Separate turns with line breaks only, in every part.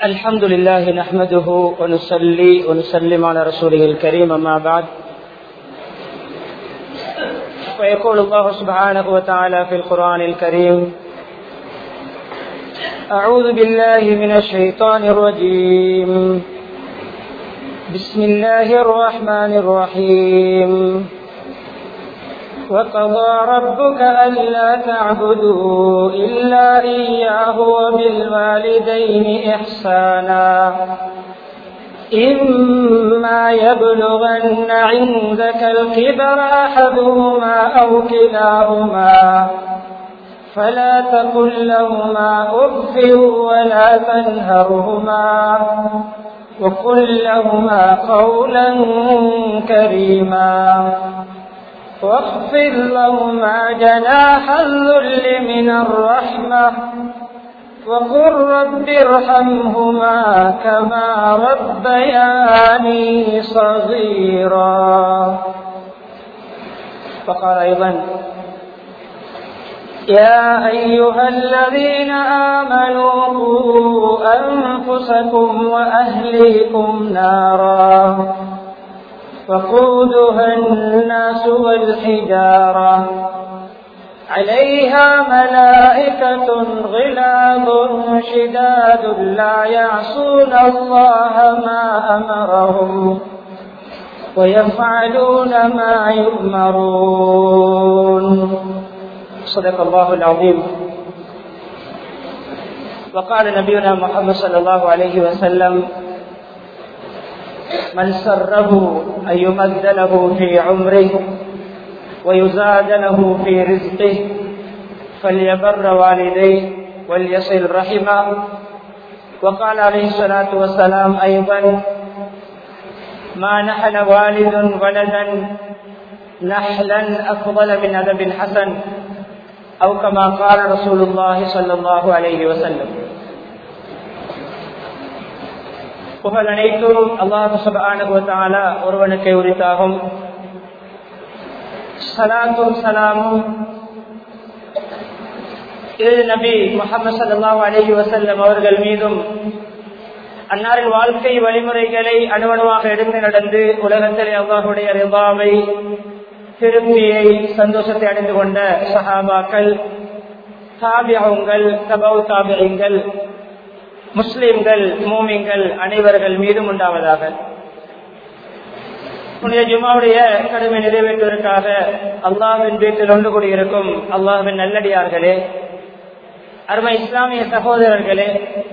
الحمد لله نحمده ونصلي ونسلم على رسوله الكريم أما بعد ويقول الله سبحانه وتعالى في القرآن الكريم أعوذ بالله من الشيطان الرجيم بسم الله الرحمن الرحيم وقضى ربك ألا تعبدوا إلا إياه وبالوالدين إحسانا إما يبلغن عندك الكبر أحدهما أو كلاهما فلا تقل لهما أف ولا تنهرهما وقل لهما قولا كريما واخفض لهما جناح الذل من الرحمة وقل رب ارحمهما كما ربياني صغيرا فقال أيضا يا أيها الذين آمنوا قوا أنفسكم وأهليكم نارا وقودها الناس والحجارة عليها ملائكة غلاظ شداد لا يعصون الله ما أمرهم ويفعلون ما يؤمرون صدق الله العظيم وقال نبينا محمد صلى الله عليه وسلم من سره أن يمد له في عمره ويزاد له في رزقه فليبر والديه وليصل رحمه وقال عليه الصلاة والسلام أيضا ما نحل والد ولدا نحلا أفضل من أدب حسن أو كما قال رسول الله صلى الله عليه وسلم புகழ் அனைத்தும் அல்லாஹு சபானுவத்தால ஒருவனுக்கு உரித்தாகும் சலாத்தும் சலாமும் இது நபி முகமது சல்லாஹ் அலஹி வசல்லம் அவர்கள் மீதும் அன்னாரின் வாழ்க்கை வழிமுறைகளை அணுவணுவாக எடுத்து நடந்து உலகத்திலே அல்லாஹுடைய ரிபாவை திருப்தியை சந்தோஷத்தை அடைந்து கொண்ட சஹாபாக்கள் தாபியங்கள் தபவு தாபியங்கள் முஸ்லிம்கள் மூமிங்கள் அனைவர்கள் மீதும் உண்டாவதாக புனித ஜுமாவுடைய கடமை நிறைவேற்றுவதற்காக அல்லாஹின் வீட்டில் ஒன்று கூடியிருக்கும் அல்லாஹின் நல்லடியார்களே அருமை இஸ்லாமிய சகோதரர்களே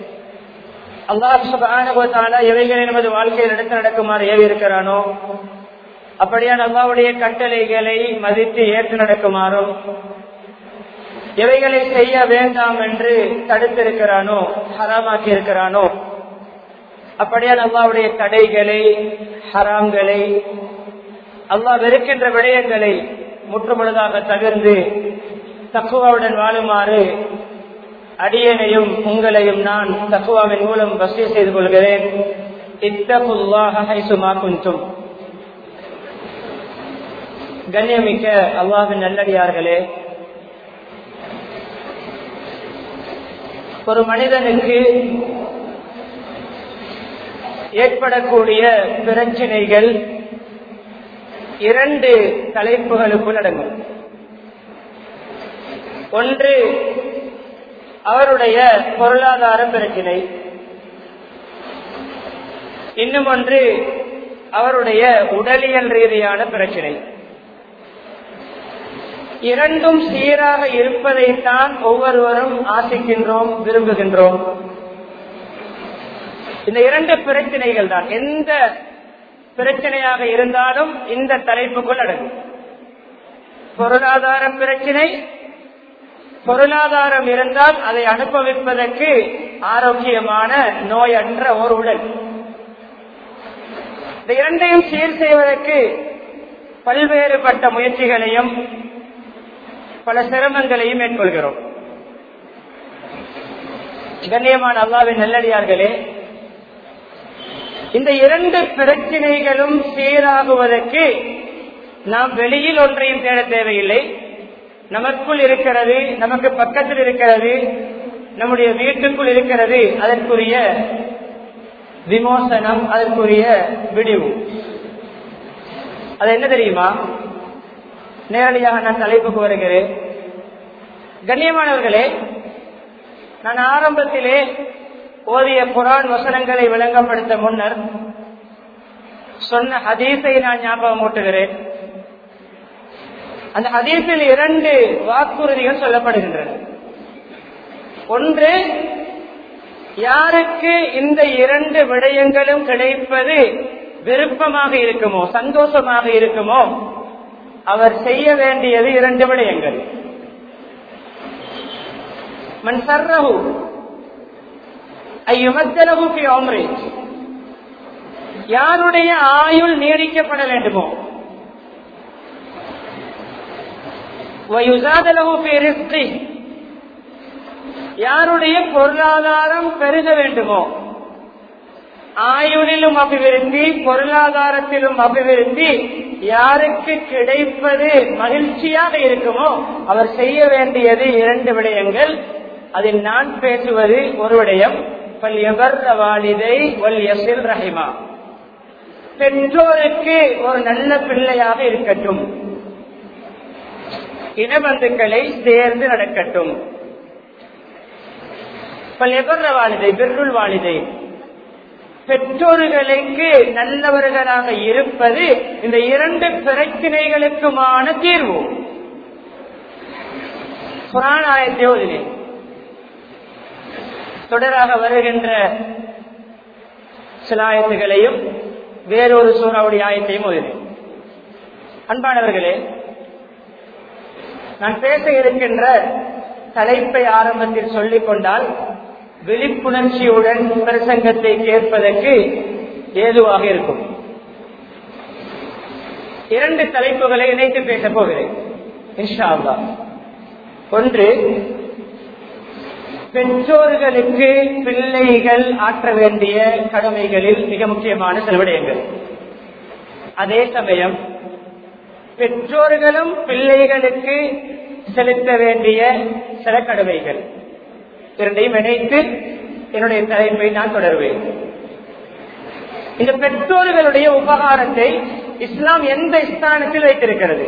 அல்லாஹ் எவைகளை நமது வாழ்க்கையில் எடுத்து நடக்குமாறு ஏவி இருக்கிறானோ அப்படியான அல்லாவுடைய கட்டளைகளை மதித்து ஏற்று நடக்குமாறும் எவைகளை செய்ய வேண்டாம் என்று தடுத்திருக்கிறானோ ஹராமாக்கி இருக்கிறானோ அப்படியான அல்லாவுடைய தடைகளை ஹராம்களை அல்லாஹ் வெறுக்கின்ற விடயங்களை முற்றுமுழுதாக தவிர்ந்து தக்குவாவுடன் வாழுமாறு அடியனையும் உங்களையும் நான் தக்குவாவின் மூலம் வசதி செய்து கொள்கிறேன் இத்தகுல்லாஹுமா குந்தும் கண்ணியமிக்க அல்லாவின் நல்லடியார்களே ஒரு மனிதனுக்கு ஏற்படக்கூடிய பிரச்சனைகள் இரண்டு தலைப்புகளுக்குள் அடங்கும் ஒன்று அவருடைய பொருளாதார பிரச்சனை இன்னும் ஒன்று அவருடைய உடலியல் ரீதியான பிரச்சனை இரண்டும் சீராக இருப்பதைத்தான் ஒவ்வொருவரும் ஆசிக்கின்றோம் விரும்புகின்றோம் இந்த இரண்டு பிரச்சனைகள் தான் எந்த பிரச்சனையாக இருந்தாலும் இந்த தலைப்புக்குள் அடங்கும் பொருளாதார பிரச்சனை பொருளாதாரம் இருந்தால் அதை அனுபவிப்பதற்கு ஆரோக்கியமான நோயற்ற ஒரு உடல் இந்த இரண்டையும் சீர் செய்வதற்கு பல்வேறுபட்ட முயற்சிகளையும் பல சிரமங்களையும் மேற்கொள்கிறோம் கண்ணியமான அல்லாவின் நல்லடியார்களே இந்த இரண்டு பிரச்சனைகளும் சீராகுவதற்கு நாம் வெளியில் ஒன்றையும் தேட தேவையில்லை நமக்குள் இருக்கிறது நமக்கு பக்கத்தில் இருக்கிறது நம்முடைய வீட்டுக்குள் இருக்கிறது அதற்குரிய விமோசனம் அதற்குரிய விடிவு அது என்ன தெரியுமா நேரடியாக நான் தலைப்புக்கு வருகிறேன் கண்ணியமானவர்களே நான் ஆரம்பத்திலே ஓதிய குரான் வசனங்களை விளங்கப்படுத்த முன்னர் சொன்ன ஹதீஸை நான் ஞாபகம் ஊட்டுகிறேன் அந்த ஹதீஸில் இரண்டு வாக்குறுதிகள் சொல்லப்படுகின்றன ஒன்று யாருக்கு இந்த இரண்டு விடயங்களும் கிடைப்பது விருப்பமாக இருக்குமோ சந்தோஷமாக இருக்குமோ அவர் செய்ய வேண்டியது இரண்டு விடயங்கள் மண் சர்ரஹு ஐயுமத்தலகு ஃபி உம்ரி யாருடைய ஆயுள் நீடிக்கப்பட வேண்டுமோ வயுசாதலகு ஃபி ரிஸ்கி யாருடைய பொருளாதாரம் பெருக வேண்டுமோ ஆயுளிலும் அபிவிருத்தி பொருளாதாரத்திலும் அபிவிருத்தி யாருக்கு கிடைப்பது மகிழ்ச்சியாக இருக்குமோ அவர் செய்ய வேண்டியது இரண்டு விடயங்கள் அதில் நான் பேசுவது ஒரு விடயம் வாலிதை ஒல் எசில் ரஹிமா பெற்றோருக்கு ஒரு நல்ல பிள்ளையாக இருக்கட்டும் இனபந்துக்களை சேர்ந்து நடக்கட்டும் வாலிதை பெருள் வாலிதை பெற்றோர்களுக்கு நல்லவர்களாக இருப்பது இந்த இரண்டு பிரச்சனைகளுக்குமான தீர்வு குரான் ஆயத்தை ஓதினேன் தொடராக வருகின்ற சில ஆயத்துகளையும் வேறொரு சூறாவுடைய ஆயத்தையும் ஓதினேன் அன்பானவர்களே நான் பேச இருக்கின்ற தலைப்பை ஆரம்பத்தில் சொல்லிக் கொண்டால் விழிப்புணர்ச்சியுடன் பிரசங்கத்தை கேட்பதற்கு ஏதுவாக இருக்கும் இரண்டு தலைப்புகளை இணைத்து பேசப் போகிறேன் இன்ஷா அல்லா ஒன்று பெற்றோர்களுக்கு பிள்ளைகள் ஆற்ற வேண்டிய கடமைகளில் மிக முக்கியமான சில விடயங்கள் அதே சமயம் பெற்றோர்களும் பிள்ளைகளுக்கு செலுத்த வேண்டிய சில கடமைகள் இரண்டையும் இணைத்து என்னுடைய தலைப்பை நான் தொடர்வேன் இந்த பெற்றோர்களுடைய உபகாரத்தை இஸ்லாம் எந்த ஸ்தானத்தில் வைத்திருக்கிறது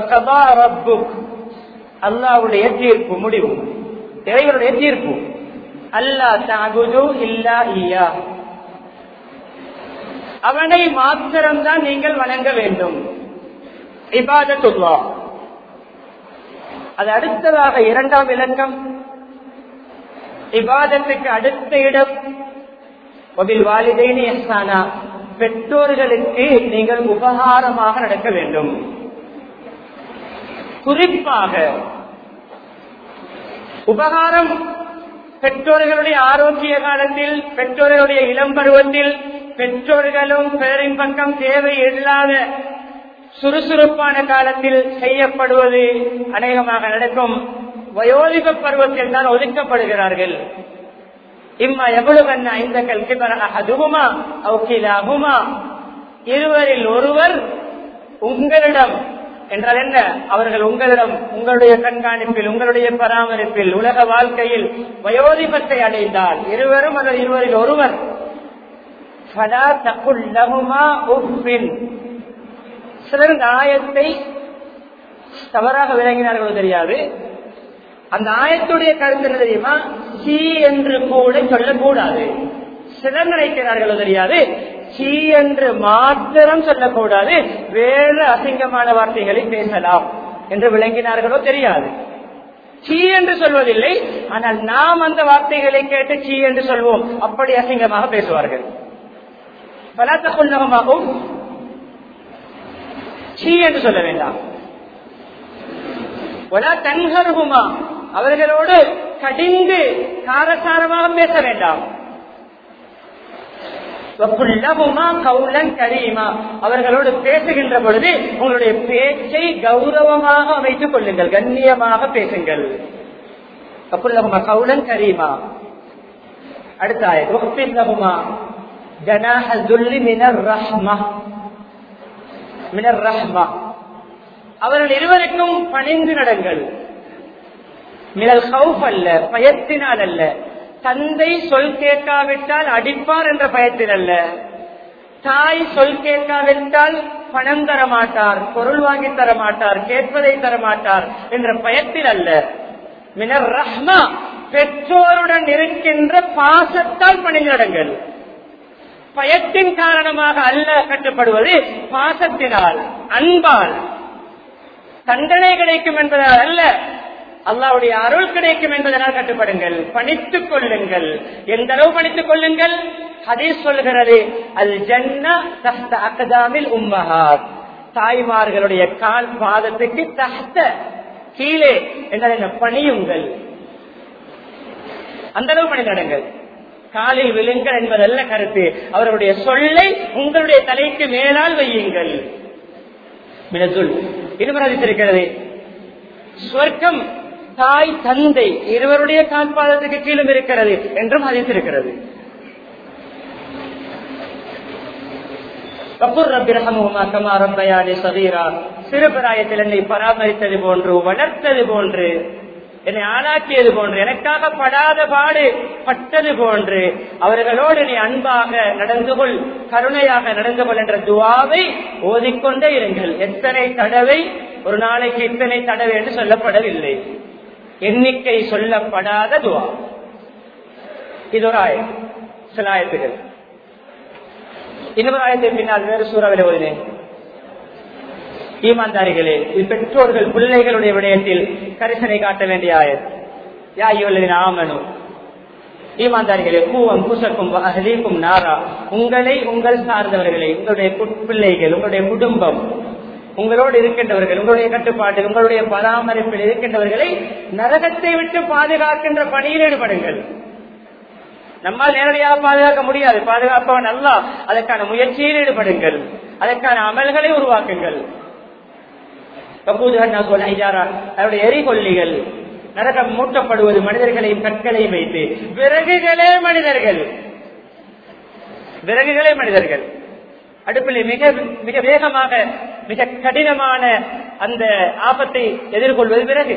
அல்லாவுடைய தீர்ப்பு முடிவு இறைவனுடைய தீர்ப்பு அல்லா தாகுது இல்லா ஈயா அவனை மாத்திரம்தான் நீங்கள் வணங்க வேண்டும் இபாதத்துல்லா அது அடுத்ததாக இரண்டாம் இலக்கம் இபாதத்துக்கு அடுத்த இடம் வாலிதைனி எஸ்தானா பெற்றோர்களுக்கு நீங்கள் உபகாரமாக நடக்க வேண்டும் குறிப்பாக உபகாரம் பெற்றோர்களுடைய ஆரோக்கிய காலத்தில் பெற்றோர்களுடைய இளம் பருவத்தில் பெற்றோர்களும் பேரின் பக்கம் தேவை இல்லாத சுறுசுறுப்பான காலத்தில் செய்யப்படுவது அநேகமாக நடக்கும் வயோதிக பருவத்தில் தான் ஒதுக்கப்படுகிறார்கள் இம்மா எவ்வளவு கண்ணா இந்த கல்வி அதுகுமா அவுக்கிலாகுமா இருவரில் ஒருவர் உங்களிடம் என்றால் என்ன அவர்கள் உங்களிடம் உங்களுடைய கண்காணிப்பில் உங்களுடைய பராமரிப்பில் உலக வாழ்க்கையில் வயோதிபத்தை அடைந்தால் இருவரும் அல்லது இருவரில் ஒருவர் சிலர் இந்த ஆயத்தை தவறாக விளங்கினார்களோ தெரியாது அந்த ஆயத்துடைய கருத்து என்ன தெரியுமா சி என்று கூட சொல்லக்கூடாது சிலர் நினைக்கிறார்களோ தெரியாது சி என்று மாத்திரம் சொல்லக்கூடாது வேறு அசிங்கமான வார்த்தைகளை பேசலாம் என்று விளங்கினார்களோ தெரியாது சீ என்று சொல்வதில்லை ஆனால் நாம் அந்த வார்த்தைகளை கேட்டு சீ என்று சொல்வோம் அப்படி அசிங்கமாக பேசுவார்கள் பலாத்த கொள்ளகமாகவும் சீ என்று சொல்ல வேண்டாம் தன்கருகுமா அவர்களோடு கடிந்து காரசாரமாக பேச வேண்டாம் கரீமா அவர்களோடு பேசுகின்ற பொழுது உங்களுடைய பேச்சை கௌரவமாக அமைத்துக் கொள்ளுங்கள் கண்ணியமாக பேசுங்கள் கப்புல்லகுமா கவுலன் கரீமா அடுத்த ஆயத்துமா ஜனாஹி மினர் ரஹ்மா மினர் ரஹ்மா அவர்கள் இருவருக்கும் பணிந்து நடங்கள் மினல் ஹவுப் அல்ல பயத்தினால் அல்ல தந்தை சொல் கேட்காவிட்டால் அடிப்பார் என்ற பயத்தில் அல்ல தாய் சொல் கேட்காவிட்டால் பணம் தர மாட்டார் பொருள் வாங்கி தர மாட்டார் கேட்பதை தர மாட்டார் என்ற பயத்தில் அல்ல மினர் ரஹ்மா பெற்றோருடன் இருக்கின்ற பாசத்தால் பணிநடங்கள் பயத்தின் காரணமாக அல்ல கட்டுப்படுவது பாசத்தினால் அன்பால் தண்டனை கிடைக்கும் என்பதால் அல்ல அல்லாவுடைய அருள் கிடைக்கும் என்பதனால் கட்டுப்படுங்கள் பணித்துக் கொள்ளுங்கள் எந்த அளவு பணித்துக் கொள்ளுங்கள் ஹதீஸ் சொல்கிறது அல் ஜன்னா தஹ்த அகதாமில் உம்மஹாத் தாய்மார்களுடைய கால் பாதத்துக்கு தஹ்த கீழே என்ன பணியுங்கள் அந்த அளவு பணி நடங்கள் காலில் விழுங்கள் என்பதல்ல கருத்து அவருடைய சொல்லை உங்களுடைய தலைக்கு மேலால் வையுங்கள் மினசுல் இருவரதித்திருக்கிறது சொர்க்கம் தாய் தந்தை இருவருடைய கால்பாதத்துக்கு கீழும் இருக்கிறது என்றும் அறிந்திருக்கிறது சிறுபிராயத்தில் என்னை பராமரித்தது போன்று வளர்த்தது போன்று என்னை ஆளாக்கியது போன்று எனக்காக படாத பாடு பட்டது போன்று அவர்களோடு நீ அன்பாக நடந்து கொள் கருணையாக நடந்து கொள் என்ற துவாவை ஓதிக்கொண்டே இருங்கள் எத்தனை தடவை ஒரு நாளைக்கு இத்தனை தடவை என்று சொல்லப்படவில்லை எண்ணிக்கை சொல்லப்படாத துவா இது ஒரு ஆயம் சில ஆயத்துகள் இன்னொரு ஆயத்தை பின்னால் வேறு சூறாவில் ஓதினேன் ஈமான்தாரிகளே இது பெற்றோர்கள் பிள்ளைகளுடைய விடயத்தில் கரிசனை காட்ட வேண்டிய ஆயர் யாயுள்ளதின் ஆமனு ஈமான்தாரிகளே கூவம் குசக்கும் அகலீக்கும் நாரா உங்களை உங்கள் சார்ந்தவர்களை உங்களுடைய பிள்ளைகள் உங்களுடைய குடும்பம் உங்களோடு இருக்கின்றவர்கள் உங்களுடைய கட்டுப்பாட்டில் உங்களுடைய பராமரிப்பில் இருக்கின்றவர்களை நரகத்தை விட்டு பாதுகாக்கின்ற பணியில் ஈடுபடுங்கள் நம்மால் நேரடியாக பாதுகாக்க முடியாது பாதுகாப்பவன் அல்ல அதற்கான முயற்சியில் ஈடுபடுங்கள் அதற்கான அமல்களை உருவாக்குங்கள் அவருடைய எரிகொல்லிகள் நரகம் மூட்டப்படுவது மனிதர்களையும் கற்களையும் வைத்து விறகுகளே மனிதர்கள் விறகுகளே மனிதர்கள் அடுப்பில் மிக மிக வேகமாக மிக கடினமான அந்த ஆபத்தை எதிர்கொள்வது விறகு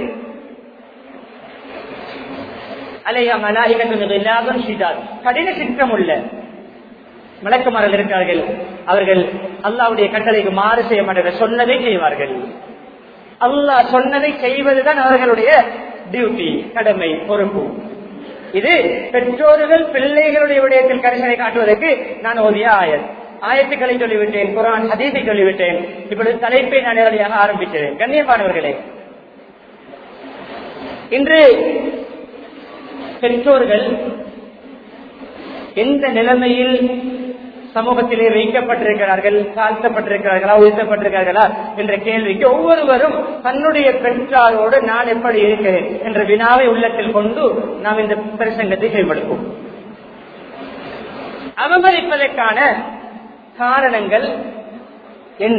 கடின சிற்றம் உள்ள மலக்குமாரர்கள் இருக்கிறார்கள் அவர்கள் அல்லாவுடைய கட்டளைக்கு மாறு செய்ய மாட்டார்கள் சொன்னதை செய்வார்கள் அல்லாஹ் சொன்னதை செய்வதுதான் அவர்களுடைய டியூட்டி கடமை பொறுப்பு இது பெற்றோர்கள் பிள்ளைகளுடைய விடயத்தில் கரிசனை காட்டுவதற்கு நான் ஓதிய ஆயர் ஆயத்துக்களை சொல்லிவிட்டேன் குரான் ஹதீஸை சொல்லிவிட்டேன் இப்பொழுது தலைப்பை நான் நேரடியாக ஆரம்பிக்கிறேன் கண்ணியமானவர்களே இன்று பெற்றோர்கள் எந்த நிலைமையில் சமூகத்திலே வைக்கப்பட்டிருக்கிறார்கள் தாழ்த்தப்பட்டிருக்கிறார்களா உயர்த்தப்பட்டிருக்கிறார்களா என்ற கேள்விக்கு ஒவ்வொருவரும் தன்னுடைய பெற்றாரோடு நான் எப்படி இருக்கிறேன் என்ற வினாவை உள்ளத்தில் கொண்டு நாம் இந்த பிரசங்கத்தை செயல்படுத்துவோம் அவமதிப்பதற்கான காரணங்கள் என்ன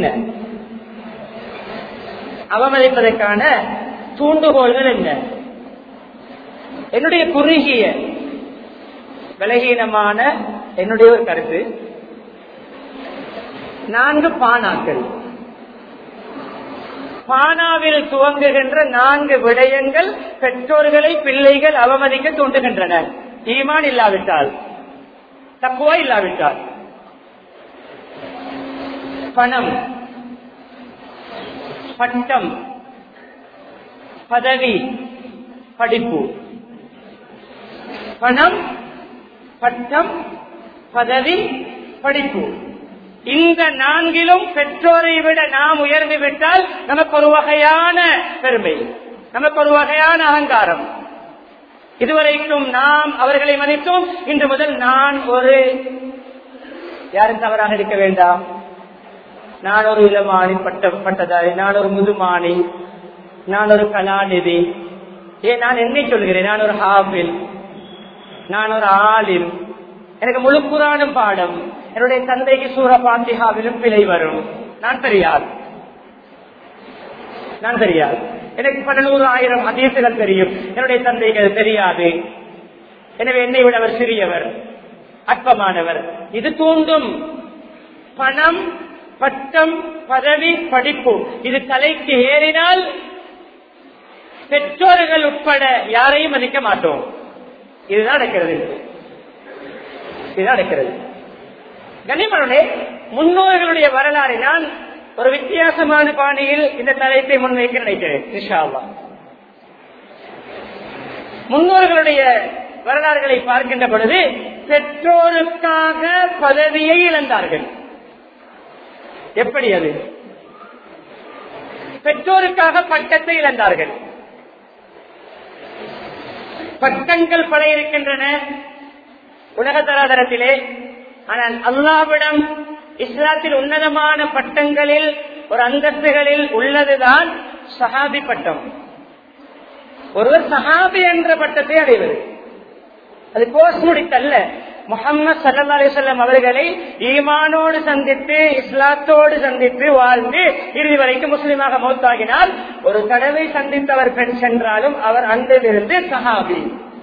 அவமதிப்பதற்கான தூண்டுகோள்கள் என்ன என்னுடைய குறுகிய பலகீனமான என்னுடைய ஒரு கருத்து நான்கு பானாக்கள் பானாவில் துவங்குகின்ற நான்கு விடயங்கள் பெற்றோர்களை பிள்ளைகள் அவமதிக்க தூண்டுகின்றன ஈமான் இல்லாவிட்டால் தக்குவா இல்லாவிட்டால் பணம் பட்டம் பதவி படிப்பு பணம் பட்டம் பதவி படிப்பு இந்த நான்கிலும் பெற்றோரை விட நாம் உயர்ந்து விட்டால் நமக்கு ஒரு வகையான பெருமை நமக்கு ஒரு வகையான அகங்காரம் இதுவரைக்கும் நாம் அவர்களை மதித்தோம் இன்று முதல் நான் ஒரு யாரும் தவறாக இருக்க வேண்டாம் நான் ஒரு இளமானி பட்ட பட்டதாரி நான் ஒரு முதுமானி நான் ஒரு கலாநிதி ஏன் நான் என்னை சொல்கிறேன் நான் ஒரு ஹாபில் நான் ஒரு ஆளில் எனக்கு முழு குரானும் பாடம் என்னுடைய தந்தைக்கு சூர பாத்திகாவிலும் பிழை வரும் நான் தெரியாது நான் தெரியாது எனக்கு பதினோரு ஆயிரம் அதீசுகள் தெரியும் என்னுடைய தந்தைக்கு அது தெரியாது எனவே என்னை விட அவர் சிறியவர் அற்பமானவர் இது தூண்டும் பணம் பட்டம் பதவி படிப்பு இது தலைக்கு ஏறினால் பெற்றோர்கள் உட்பட யாரையும் மதிக்க மாட்டோம் இதுதான் நடக்கிறது இதுதான் நடக்கிறது கனிமனுடைய முன்னோர்களுடைய வரலாறு நான் ஒரு வித்தியாசமான பாணியில் இந்த தலைப்பை முன்வைக்க நினைக்கிறேன் இன்ஷா அல்லாஹ். முன்னோர்களுடைய வரலாறுகளை பார்க்கின்ற பொழுது பெற்றோருக்காக பதவியை இழந்தார்கள் எப்படி அது பெற்றோருக்காக பட்டத்தை இழந்தார்கள் பட்டங்கள் பல இருக்கின்றன உலக தராதரத்திலே ஆனால் அல்லாவிடம் இஸ்லாத்தில் உன்னதமான பட்டங்களில் ஒரு அந்தஸ்துகளில் உள்ளதுதான் சஹாபி பட்டம் ஒருவர் சஹாபி என்ற பட்டத்தை அடைவது அது கோர்ஸ் முடித்தல்ல முகமது சல்லா அலிசல்லாம் அவர்களை ஈமானோடு சந்தித்து இஸ்லாத்தோடு சந்தித்து வாழ்ந்து இறுதி வரைக்கும் முஸ்லீமாக மௌத்தாகினால் ஒரு தடவை சந்தித்தவர் பெண் சென்றாலும் அவர் அன்றிலிருந்து சஹாபி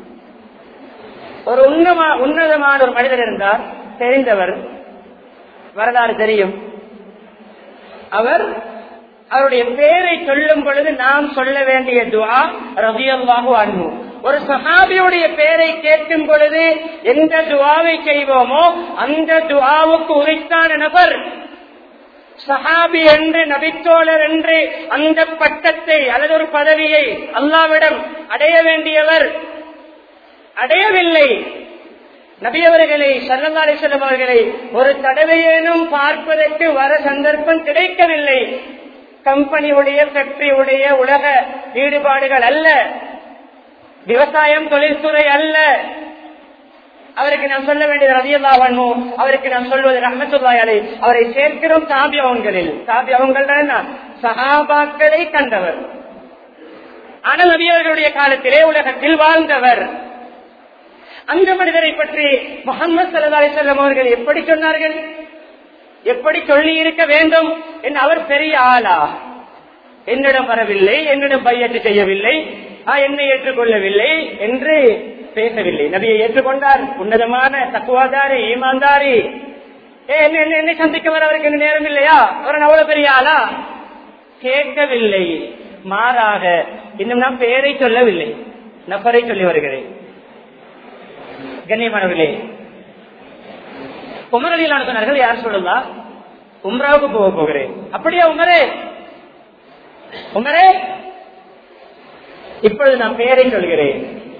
ஒரு உன்னமா உன்னதமான ஒரு மனிதர் இருந்தார் தெரிந்தவர் வரலாறு தெரியும் அவர் அவருடைய பெயரை சொல்லும் பொழுது நாம் சொல்ல வேண்டிய துவா ரவியல்லாஹு அன்பு ஒரு சஹாபியுடைய பெயரை கேட்கும் பொழுது எந்த துவாவை செய்வோமோ அந்த துவாவுக்கு உரித்தான நபர் சஹாபி என்று நபித்தோழர் என்று அந்த பட்டத்தை அல்லது ஒரு பதவியை அல்லாவிடம் அடைய வேண்டியவர் அடையவில்லை நபியவர்களை சல்லல்லாடி செல்லும் அவர்களை ஒரு தடவையேனும் பார்ப்பதற்கு வர சந்தர்ப்பம் கிடைக்கவில்லை கம்பெனியுடைய ஃபேக்டரியுடைய உலக ஈடுபாடுகள் அல்ல விவசாயம் தொழில்துறை அல்ல அவருக்கு நாம் சொல்ல வேண்டியது ரதியல்லா வன்மோ அவருக்கு நாம் சொல்வது ரஹமத்துல்லாயாலே அவரை சேர்க்கிறோம் சாபி அவங்களில் சாபி அவங்கள் சஹாபாக்களை கண்டவர் ஆனால் நபியவர்களுடைய காலத்திலே உலகத்தில் வாழ்ந்தவர் அந்த மனிதரை பற்றி முகமது சல்லா அலிசல்லம் அவர்கள் எப்படி சொன்னார்கள் எப்படி சொல்லி இருக்க வேண்டும் என்று அவர் பெரிய ஆளா என்னிடம் வரவில்லை என்னிடம் பையட்டு செய்யவில்லை ஆ, என்னை ஏற்றுக்கொள்ளவில்லை என்று பேசவில்லை நபியை ஏற்றுக்கொண்டார் உன்னதமான தக்குவாதாரி ஈமான்தாரி ஏ, என்ன- என்ன- என்னை சந்திக்க வர அவருக்கு இன்னும் நேரம் இல்லையா அவர் அவ்வளவு பெரிய ஆளா கேட்கவில்லை மாறாக இன்னும் நான் பெயரை சொல்லவில்லை நபரை சொல்லி வருகிறேன் கண்ணியமானவர்களே உமரலிலான சொன்னார்கள் யார் சொல்லலா உம்ராவுக்கு போக போகிறேன் அப்படியா உமரே உமரே இப்பொழுது நான் பெயரை சொல்கிறேன்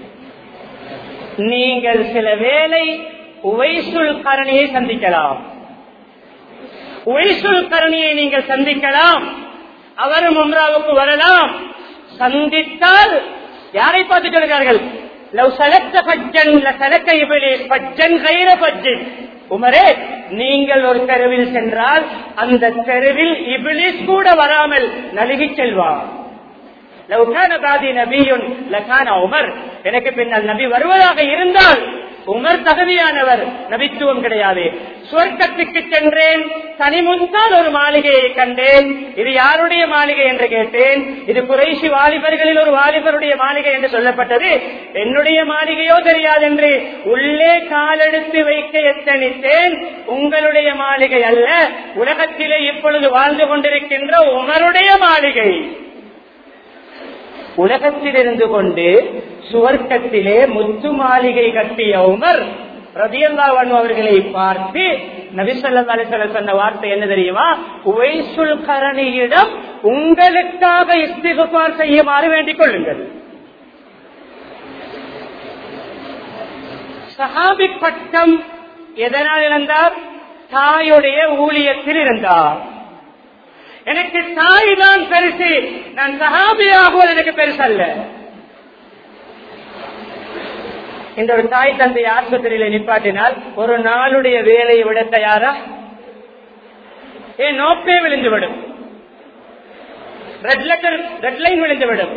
நீங்கள் சில வேளை உவைசுல் கரணியை சந்திக்கலாம் உவைசுல் கரணியை நீங்கள் சந்திக்கலாம் அவரும் உம்ராவுக்கு வரலாம் சந்தித்தால் யாரை பார்த்து சொல்கிறார்கள் லவ் சலத்த பஜ்ஜன் சலக்க இவளே பஜ்ஜன் கைர பஜ்ஜன் உமரே நீங்கள் ஒரு தெருவில் சென்றால் அந்த தெருவில் இபிலிஸ் கூட வராமல் நழுகி செல்வார் லவ்கான பாதி நபியுன் லகான உமர் எனக்கு பின்னால் நபி வருவதாக இருந்தால் உமர் தகுதியானவர் நபித்துவம் கிடையாது சுவர்க்கத்துக்கு சென்றேன் தனிமுன்னால் ஒரு மாளிகையை கண்டேன் இது யாருடைய மாளிகை என்று கேட்டேன் இது குறைசி வாலிபர்களில் ஒரு வாலிபருடைய மாளிகை என்று சொல்லப்பட்டது என்னுடைய மாளிகையோ தெரியாது என்று உள்ளே காலெடுத்து வைக்க எத்தனித்தேன் உங்களுடைய மாளிகை அல்ல உலகத்திலே இப்பொழுது வாழ்ந்து கொண்டிருக்கின்ற உமருடைய மாளிகை உலகத்தில் இருந்து கொண்டு சுவர்க்கத்திலே முத்து மாளிகை கட்டிய உமர் ரதியல்லாவன் அவர்களை பார்த்து நபிசல்லா அலிசல்ல சொன்ன வார்த்தை என்ன தெரியுமா உவைசுல் கரணியிடம் உங்களுக்காக இஸ்திகுபார் செய்யுமாறு வேண்டிக் கொள்ளுங்கள் சஹாபி பட்டம் எதனால் இழந்தார் தாயுடைய ஊழியத்தில் இருந்தார் எனக்கு தாய் தான் பெருசு நான் சகாபியாகுவது எனக்கு பெருசல்ல இந்த ஒரு தாய் தந்தை ஆஸ்பத்திரியில நிப்பாட்டினால் ஒரு நாளுடைய வேலையை விட தயாரா ஏன் நோப்பே விழுந்துவிடும் ரெட் லெட்டர் ரெட் லைன் விழுந்துவிடும்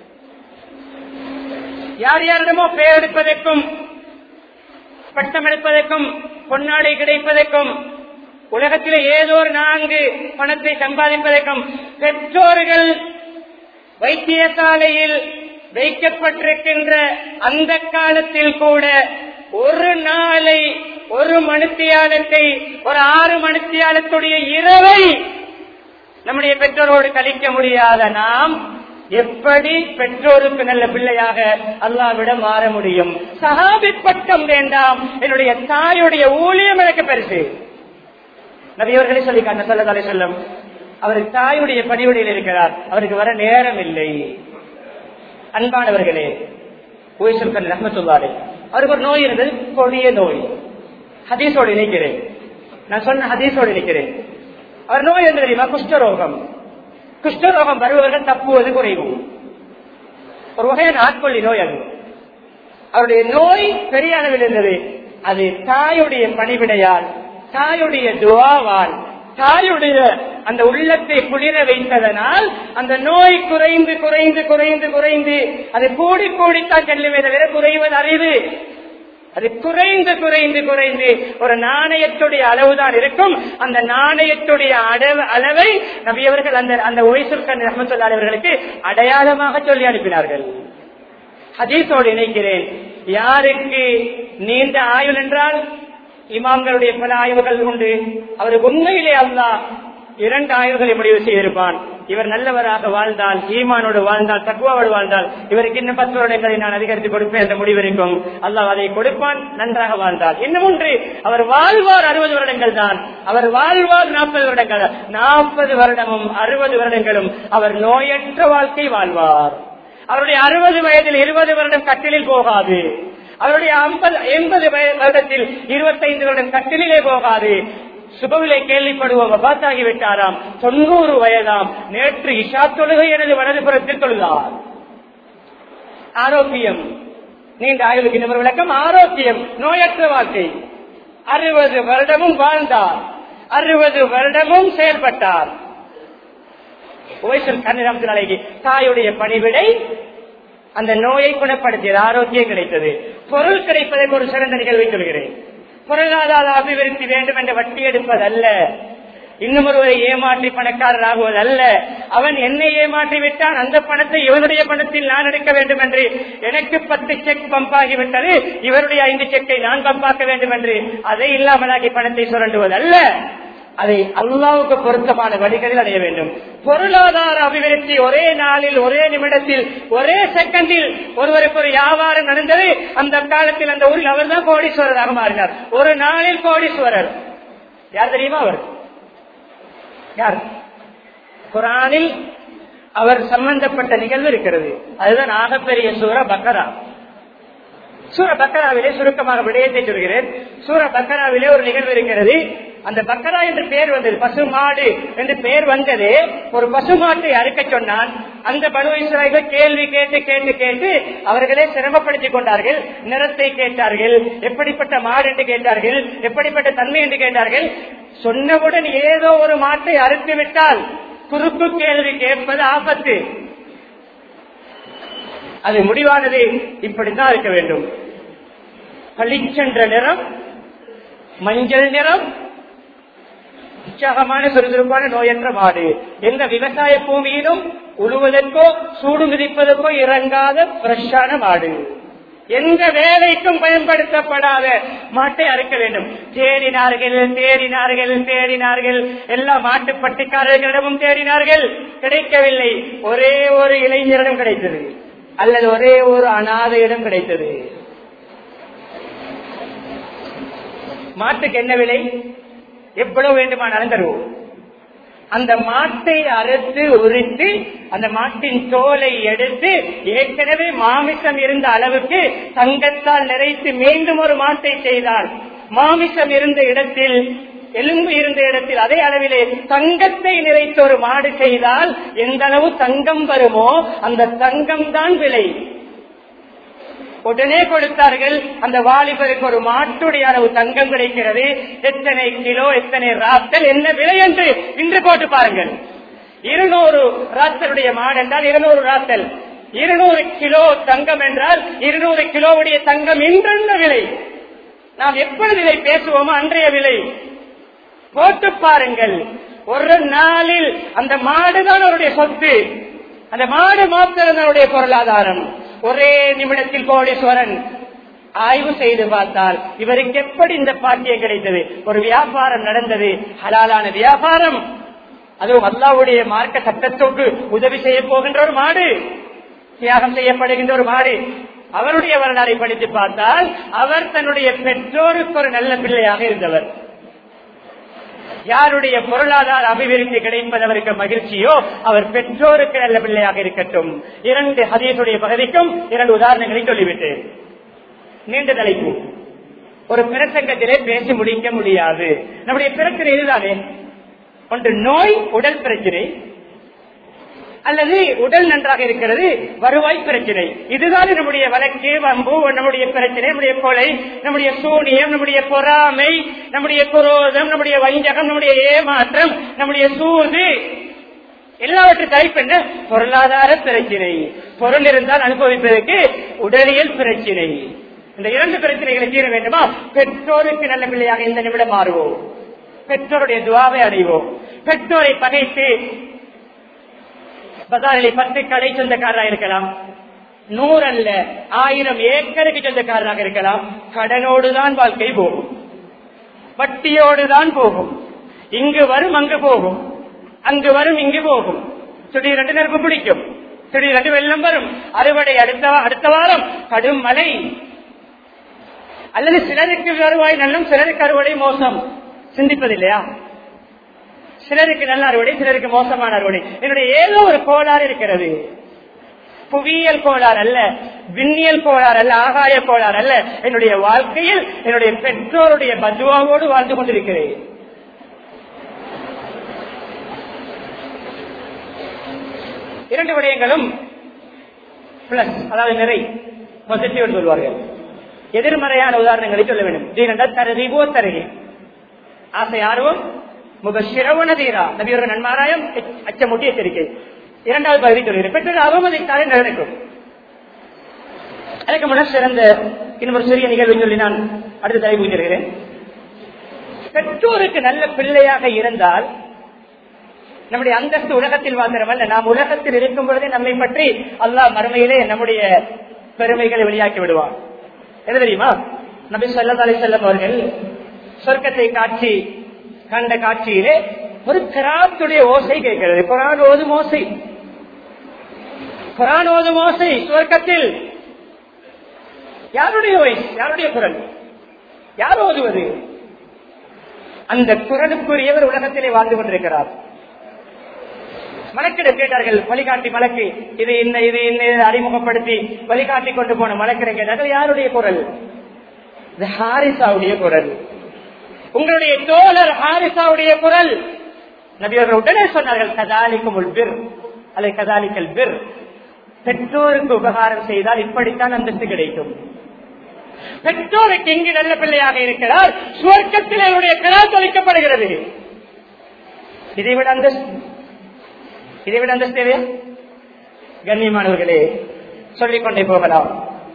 யார் யாரிடமோ பெயர் எடுப்பதற்கும் பட்டம் எடுப்பதற்கும் பொன்னாடை கிடைப்பதற்கும் உலகத்தில் ஏதோ ஒரு நான்கு பணத்தை சம்பாதிப்பதற்கும் பெற்றோர்கள் வைத்தியசாலையில் வைக்கப்பட்டிருக்கின்ற அந்த காலத்தில் கூட ஒரு நாளை ஒரு மணித்தியாலத்தை ஒரு ஆறு மணித்தியாலத்துடைய இரவை நம்முடைய பெற்றோரோடு கழிக்க முடியாத நாம் எப்படி பெற்றோருக்கு நல்ல பிள்ளையாக அல்லாவிடம் மாற முடியும் சஹாபி பட்டம் வேண்டாம் என்னுடைய தாயுடைய ஊழியம் எனக்கு பெருசு நபியவர்களே சொல்லி காட்ட சொல்ல சொல்லும் அவர் தாயுடைய பணிவுடையில் இருக்கிறார் அவருக்கு வர நேரம் இல்லை அன்பானவர்களே ஓய்சல்கன் ரஹமத்துல்லாரே அவருக்கு ஒரு நோய் இருந்தது கொடிய நோய் ஹதீஸோடு இணைக்கிறேன் நான் சொன்ன ஹதீஸோடு இணைக்கிறேன் அவர் நோய் என்று தெரியுமா குஷ்டரோகம் குஷ்டரோகம் வருபவர்கள் தப்புவது குறைவு ஒரு வகையான ஆட்கொள்ளி நோய் அது அவருடைய நோய் பெரிய அளவில் இருந்தது அது தாயுடைய பணிவிடையால் தாயுடைய துவாவால் தாயுடைய அந்த உள்ளத்தை குளிர வைத்ததனால் அந்த நோய் குறைந்து குறைந்து குறைந்து குறைந்து அது கூடி கூடித்தான் செல்லுமே தவிர குறைவது அறிவு அது குறைந்து குறைந்து குறைந்து ஒரு நாணயத்துடைய அளவுதான் இருக்கும் அந்த நாணயத்துடைய அளவு அளவை நபியவர்கள் அந்த அந்த ஒய்சுல்கன் ரஹமத்துல்லா அவர்களுக்கு அடையாளமாக சொல்லி அனுப்பினார்கள் ஹதீஸோடு இணைக்கிறேன் யாருக்கு நீண்ட ஆயுள் என்றால் இமாம்களுடைய பல ஆய்வுகள் உண்டு அவருக்கு உண்மையிலே அல்லா இரண்டு ஆய்வுகளை முடிவு செய்திருப்பான் இவர் நல்லவராக வாழ்ந்தால் ஈமானோடு வாழ்ந்தால் தக்குவாவோடு வாழ்ந்தால் இவருக்கு இன்னும் பத்து வருடங்களை நான் அதிகரித்து கொடுப்பேன் என்ற முடிவு இருக்கும் அல்லாஹ் அதை கொடுப்பான் நன்றாக வாழ்ந்தால் இன்னும் ஒன்று அவர் வாழ்வார் அறுபது வருடங்கள் தான் அவர் வாழ்வார் நாற்பது வருடங்கள் நாற்பது வருடமும் அறுபது வருடங்களும் அவர் நோயற்ற வாழ்க்கை வாழ்வார் அவருடைய அறுபது வயதில் இருபது வருடம் கட்டிலில் போகாது அவருடைய ஐம்பது எண்பது வருடத்தில் இருபத்தைந்து வருடம் கட்டிலே போகாது சுபவிலை கேள்விப்படுவோம் பார்த்தாகி விட்டாராம் தொண்ணூறு வயதாம் நேற்று இஷா தொழுகை எனது வலதுபுறத்தில் தொழுதார் ஆரோக்கியம் நீண்ட ஆயுளுக்கு இன்னொரு விளக்கம் ஆரோக்கியம் நோயற்ற வாழ்க்கை அறுபது வருடமும் வாழ்ந்தார் அறுபது வருடமும் செயல்பட்டார் உவைசல் கண்ணிரத்தினாலேயே தாயுடைய பணிவிடை அந்த நோயை குணப்படுத்தியது ஆரோக்கியம் கிடைத்தது பொருள் கிடைப்பதற்கு ஒரு சிறந்த நிகழ்வை சொல்கிறேன் பொருளாதார அபிவிருத்தி வேண்டும் என்ற வட்டி எடுப்பதல்ல இன்னும் ஒருவரை ஏமாற்றி பணக்காரர் ஆகுவது அல்ல அவன் என்னை ஏமாற்றி விட்டான் அந்த பணத்தை இவனுடைய பணத்தில் நான் எடுக்க வேண்டும் என்று எனக்கு பத்து செக் பம்பாகிவிட்டது இவருடைய ஐந்து செக்கை நான் பம்பாக்க வேண்டும் என்று அதை இல்லாமலாகி பணத்தை சுரண்டுவது அல்ல அதை அல்லாவுக்கு பொருத்தமான வழிகளில் அடைய வேண்டும் பொருளாதார அபிவிருத்தி ஒரே நாளில் ஒரே நிமிடத்தில் ஒரே செகண்டில் ஒருவருக்கு ஒரு வியாபாரம் நடந்தது அந்த காலத்தில் அந்த ஊரில் அவர் தான் கோடீஸ்வரராக மாறினார் ஒரு நாளில் கோடீஸ்வரர் யார் தெரியுமா அவர் யார் குரானில் அவர் சம்பந்தப்பட்ட நிகழ்வு இருக்கிறது அதுதான் ஆகப்பெரிய சூர பக்கரா சூர பக்கராவிலே சுருக்கமாக விடயத்தை சொல்கிறேன் சூர பக்கராவிலே ஒரு நிகழ்வு இருக்கிறது அந்த பக்கரா என்று பெயர் வந்தது பசு மாடு என்று பெயர் வந்தது ஒரு பசு மாட்டை அறுக்க சொன்னான் அந்த பனு இஸ்ராயல் கேள்வி கேட்டு கேட்டு கேட்டு அவர்களே சிரமப்படுத்திக் கொண்டார்கள் நிறத்தை கேட்டார்கள் எப்படிப்பட்ட மாடு என்று கேட்டார்கள் எப்படிப்பட்ட தன்மை என்று கேட்டார்கள் சொன்னவுடன் ஏதோ ஒரு மாட்டை அறுத்து விட்டால் குறுக்கு கேள்வி கேட்பது ஆபத்து அது முடிவானது இப்படித்தான் இருக்க வேண்டும் பளிச்சென்ற நிறம் மஞ்சள் நிறம் உற்சாகமான சுறுசுறுப்பான நோயற்ற மாடு எந்த விவசாய பூமியிலும் உழுவதற்கோ சூடு மிதிப்பதற்கோ இறங்காத பிரஷான மாடு எந்த வேலைக்கும் பயன்படுத்தப்படாத மாட்டை அறுக்க வேண்டும் தேடினார்கள் தேடினார்கள் தேடினார்கள் எல்லா மாட்டு பட்டிக்காரர்களிடமும் தேடினார்கள் கிடைக்கவில்லை ஒரே ஒரு இளைஞரிடம் கிடைத்தது அல்லது ஒரே ஒரு அனாதையிடம் கிடைத்தது மாட்டுக்கு என்ன விலை எவ்வளவு வேண்டுமானாலும் தருவோம் அந்த மாட்டை அறுத்து உரித்து அந்த மாட்டின் தோலை எடுத்து ஏற்கனவே மாமிசம் இருந்த அளவுக்கு தங்கத்தால் நிறைத்து மீண்டும் ஒரு மாட்டை செய்தால் மாமிசம் இருந்த இடத்தில் எலும்பு இருந்த இடத்தில் அதே அளவிலே தங்கத்தை நிறைத்த ஒரு மாடு செய்தால் எந்த அளவு தங்கம் வருமோ அந்த தங்கம் தான் விலை உடனே கொடுத்தார்கள் அந்த வாலிபருக்கு ஒரு மாட்டுடைய அளவு தங்கம் கிடைக்கிறது எத்தனை கிலோ எத்தனை ராத்தல் என்ன விலை என்று இன்று போட்டு பாருங்கள் இருநூறு ராத்தலுடைய மாடு என்றால் இருநூறு ராத்தல் இருநூறு கிலோ தங்கம் என்றால் இருநூறு கிலோவுடைய தங்கம் இன்றென்ன விலை நாம் எப்பொழுது இதை பேசுவோமோ அன்றைய விலை போட்டு பாருங்கள் ஒரு நாளில் அந்த மாடுதான் அவருடைய சொத்து அந்த மாடு மாத்திரம் அவருடைய பொருளாதாரம் ஒரே நிமிடத்தில் கோடீஸ்வரன் ஆய்வு செய்து பார்த்தால் இவருக்கு எப்படி இந்த பாக்கியம் கிடைத்தது ஒரு வியாபாரம் நடந்தது ஹலாலான வியாபாரம் அதுவும் அல்லாவுடைய மார்க்க சட்டத்தோடு உதவி செய்ய போகின்ற ஒரு மாடு தியாகம் செய்யப்படுகின்ற ஒரு மாடு அவருடைய வரலாறை படித்து பார்த்தால் அவர் தன்னுடைய பெற்றோருக்கு ஒரு நல்ல பிள்ளையாக இருந்தவர் யாருடைய பொருளாதார அபிவிருத்தி கிடைப்பது அவருக்கு மகிழ்ச்சியோ அவர் பெற்றோருக்கு நல்ல பிள்ளையாக இருக்கட்டும் இரண்டு ஹதீசுடைய பகுதிக்கும் இரண்டு உதாரணங்களை சொல்லிவிட்டேன் நீண்ட தலைப்பு ஒரு பிரசங்கத்திலே பேசி முடிக்க முடியாது நம்முடைய பிரச்சனை இதுதானே ஒன்று நோய் உடல் பிரச்சனை அல்லது உடல் நன்றாக இருக்கிறது வருவாய் பிரச்சனை இதுதான் நம்முடைய வழக்கு வம்பு நம்முடைய பிரச்சனை நம்முடைய கொலை நம்முடைய சூனியம் நம்முடைய பொறாமை நம்முடைய குரோதம் நம்முடைய வஞ்சகம் நம்முடைய ஏமாற்றம் நம்முடைய சூது எல்லாவற்றும் தலைப்பு என்ன பொருளாதார பிரச்சனை பொருள் இருந்தால் அனுபவிப்பதற்கு உடலியல் பிரச்சனை இந்த இரண்டு பிரச்சனைகளை தீர வேண்டுமா பெற்றோருக்கு நல்ல பிள்ளையாக இந்த நிமிடம் மாறுவோம் பெற்றோருடைய துவாவை அடைவோம் பெற்றோரை பகைத்து பசாரில் பத்து கடை சொந்தக்காரராக இருக்கலாம் நூறு அல்ல ஆயிரம் ஏக்கருக்கு சொந்தக்காரராக இருக்கலாம் கடனோடுதான் வாழ்க்கை போகும் வட்டியோடுதான் போகும் இங்கு வரும் அங்கு போகும் அங்கு வரும் இங்கு போகும் திடீரென்று நெருப்பு பிடிக்கும் திடீரென்று வெள்ளம் வரும் அறுவடை அடுத்த அடுத்த வாரம் கடும் மழை அல்லது சிலருக்கு வருவாய் நல்லம் சிலருக்கு அறுவடை மோசம் சிந்திப்பதில்லையா சிலருக்கு நல்ல அறுவடை சிலருக்கு மோசமான அறுவடை என்னுடைய ஏதோ ஒரு கோளாறு இருக்கிறது புவியியல் கோளாறு அல்ல விண்ணியல் கோளாறு அல்ல ஆகாய கோளாறு அல்ல என்னுடைய வாழ்க்கையில் என்னுடைய பெற்றோருடைய பஜுவாவோடு வாழ்ந்து கொண்டிருக்கிறேன் இரண்டு விடயங்களும் பிளஸ் அதாவது நிறை பாசிட்டிவ் சொல்வார்கள் எதிர்மறையான உதாரணங்களை சொல்ல வேண்டும் தீனண்டால் தரதிபோ தருகி ஆசை ஆர்வம் முகசிரவணதீரா நபியோட நன்மாராயம் அச்சமூட்டி எச்சரிக்கை இரண்டாவது பகுதி சொல்கிறேன் பெற்றோர் அவமதித்தாலே நடக்கும் அதுக்கு முன்னர் சிறந்த இன்னொரு சிறிய நிகழ்வு சொல்லி நான் அடுத்த தலைப்பு சொல்கிறேன் பெற்றோருக்கு நல்ல பிள்ளையாக இருந்தால் நம்முடைய அந்தஸ்து உலகத்தில் வாழ்ந்தவல்ல நாம் உலகத்தில் இருக்கும் பொழுதே நம்மை பற்றி அல்லாஹ் மறுமையிலே நம்முடைய பெருமைகளை வெளியாக்கி விடுவான் என்ன தெரியுமா நபி சொல்லா அலி செல்லம் அவர்கள் சொர்க்கத்தை காட்சி கண்ட காட்சியிலே ஒரு கிராத்துடைய ஓசை கேட்கிறது குரான் ஓதும் ஓசை குரான் ஓதும் ஓசை சுவர்க்கத்தில் யாருடைய வயசு யாருடைய குரல் யார் ஓதுவது அந்த குரலுக்குரியவர் உலகத்திலே வாழ்ந்து கொண்டிருக்கிறார் மலக்கிடம் கேட்டார்கள் வழிகாட்டி மலக்கு இது என்ன இது என்ன இதை அறிமுகப்படுத்தி வழிகாட்டி கொண்டு போன மலக்கிடம் கேட்டார்கள் யாருடைய குரல் இது ஹாரிசாவுடைய குரல் உங்களுடைய தோழர் ஹாரிசாவுடைய குரல் நபியர்கள் உடனே சொன்னார்கள் கதாலிக்கும் உள்பிர் அல்லது கதாலிக்கல் பிர் பெற்றோருக்கு உபகாரம் செய்தால் இப்படித்தான் அந்தஸ்து கிடைக்கும் பெற்றோருக்கு இங்கு நல்ல பிள்ளையாக இருக்கிறார் சுவர்க்கத்தில் அவருடைய கலால் தொலைக்கப்படுகிறது இதைவிட அந்தஸ்து இதைவிட அந்தஸ்து தேவையா கண்ணியமானவர்களே சொல்லிக்கொண்டே போகலாம்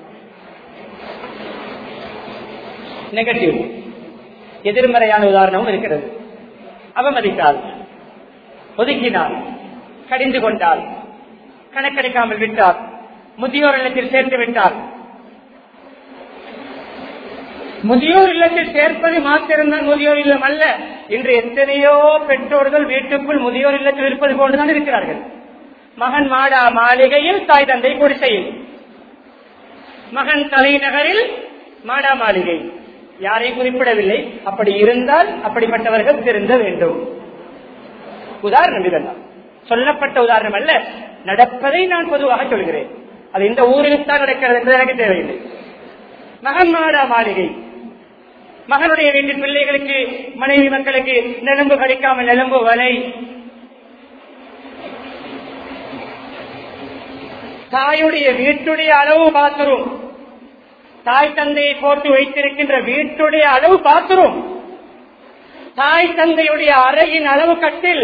நெகட்டிவ் எதிர்மறையான உதாரணமும் இருக்கிறது அவமதித்தால் ஒதுக்கினார் கடிந்து கொண்டால் கணக்கெடுக்காமல் விட்டார் முதியோர் இல்லத்தில் சேர்த்து விட்டார் முதியோர் இல்லத்தில் சேர்ப்பது மாத்திருந்தால் முதியோர் இல்லம் அல்ல இன்று எத்தனையோ பெற்றோர்கள் வீட்டுக்குள் முதியோர் இல்லத்தில் இருப்பது போன்றுதான் இருக்கிறார்கள் மகன் மாடா மாளிகையில் தாய் தந்தை குடிசையில் மகன் தலைநகரில் மாடா மாளிகை யாரை குறிப்பிடவில்லை அப்படி இருந்தால் அப்படிப்பட்டவர்கள் திருந்த வேண்டும் உதாரணம் இதெல்லாம் சொல்லப்பட்ட உதாரணம் அல்ல நடப்பதை நான் பொதுவாக சொல்கிறேன் அது இந்த ஊரில் தான் நடக்கிறது என்பது எனக்கு தேவையில்லை மகன் மாடா மாளிகை மகனுடைய வீட்டின் பிள்ளைகளுக்கு மனைவி மக்களுக்கு நிலம்பு கடிக்காமல் நிலம்பு வலை தாயுடைய வீட்டுடைய அளவு பாத்ரூம் தாய் தந்தையை போட்டு வைத்திருக்கின்ற வீட்டுடைய அளவு பாத்ரூம் தாய் தந்தையுடைய அறையின் அளவு கட்டில்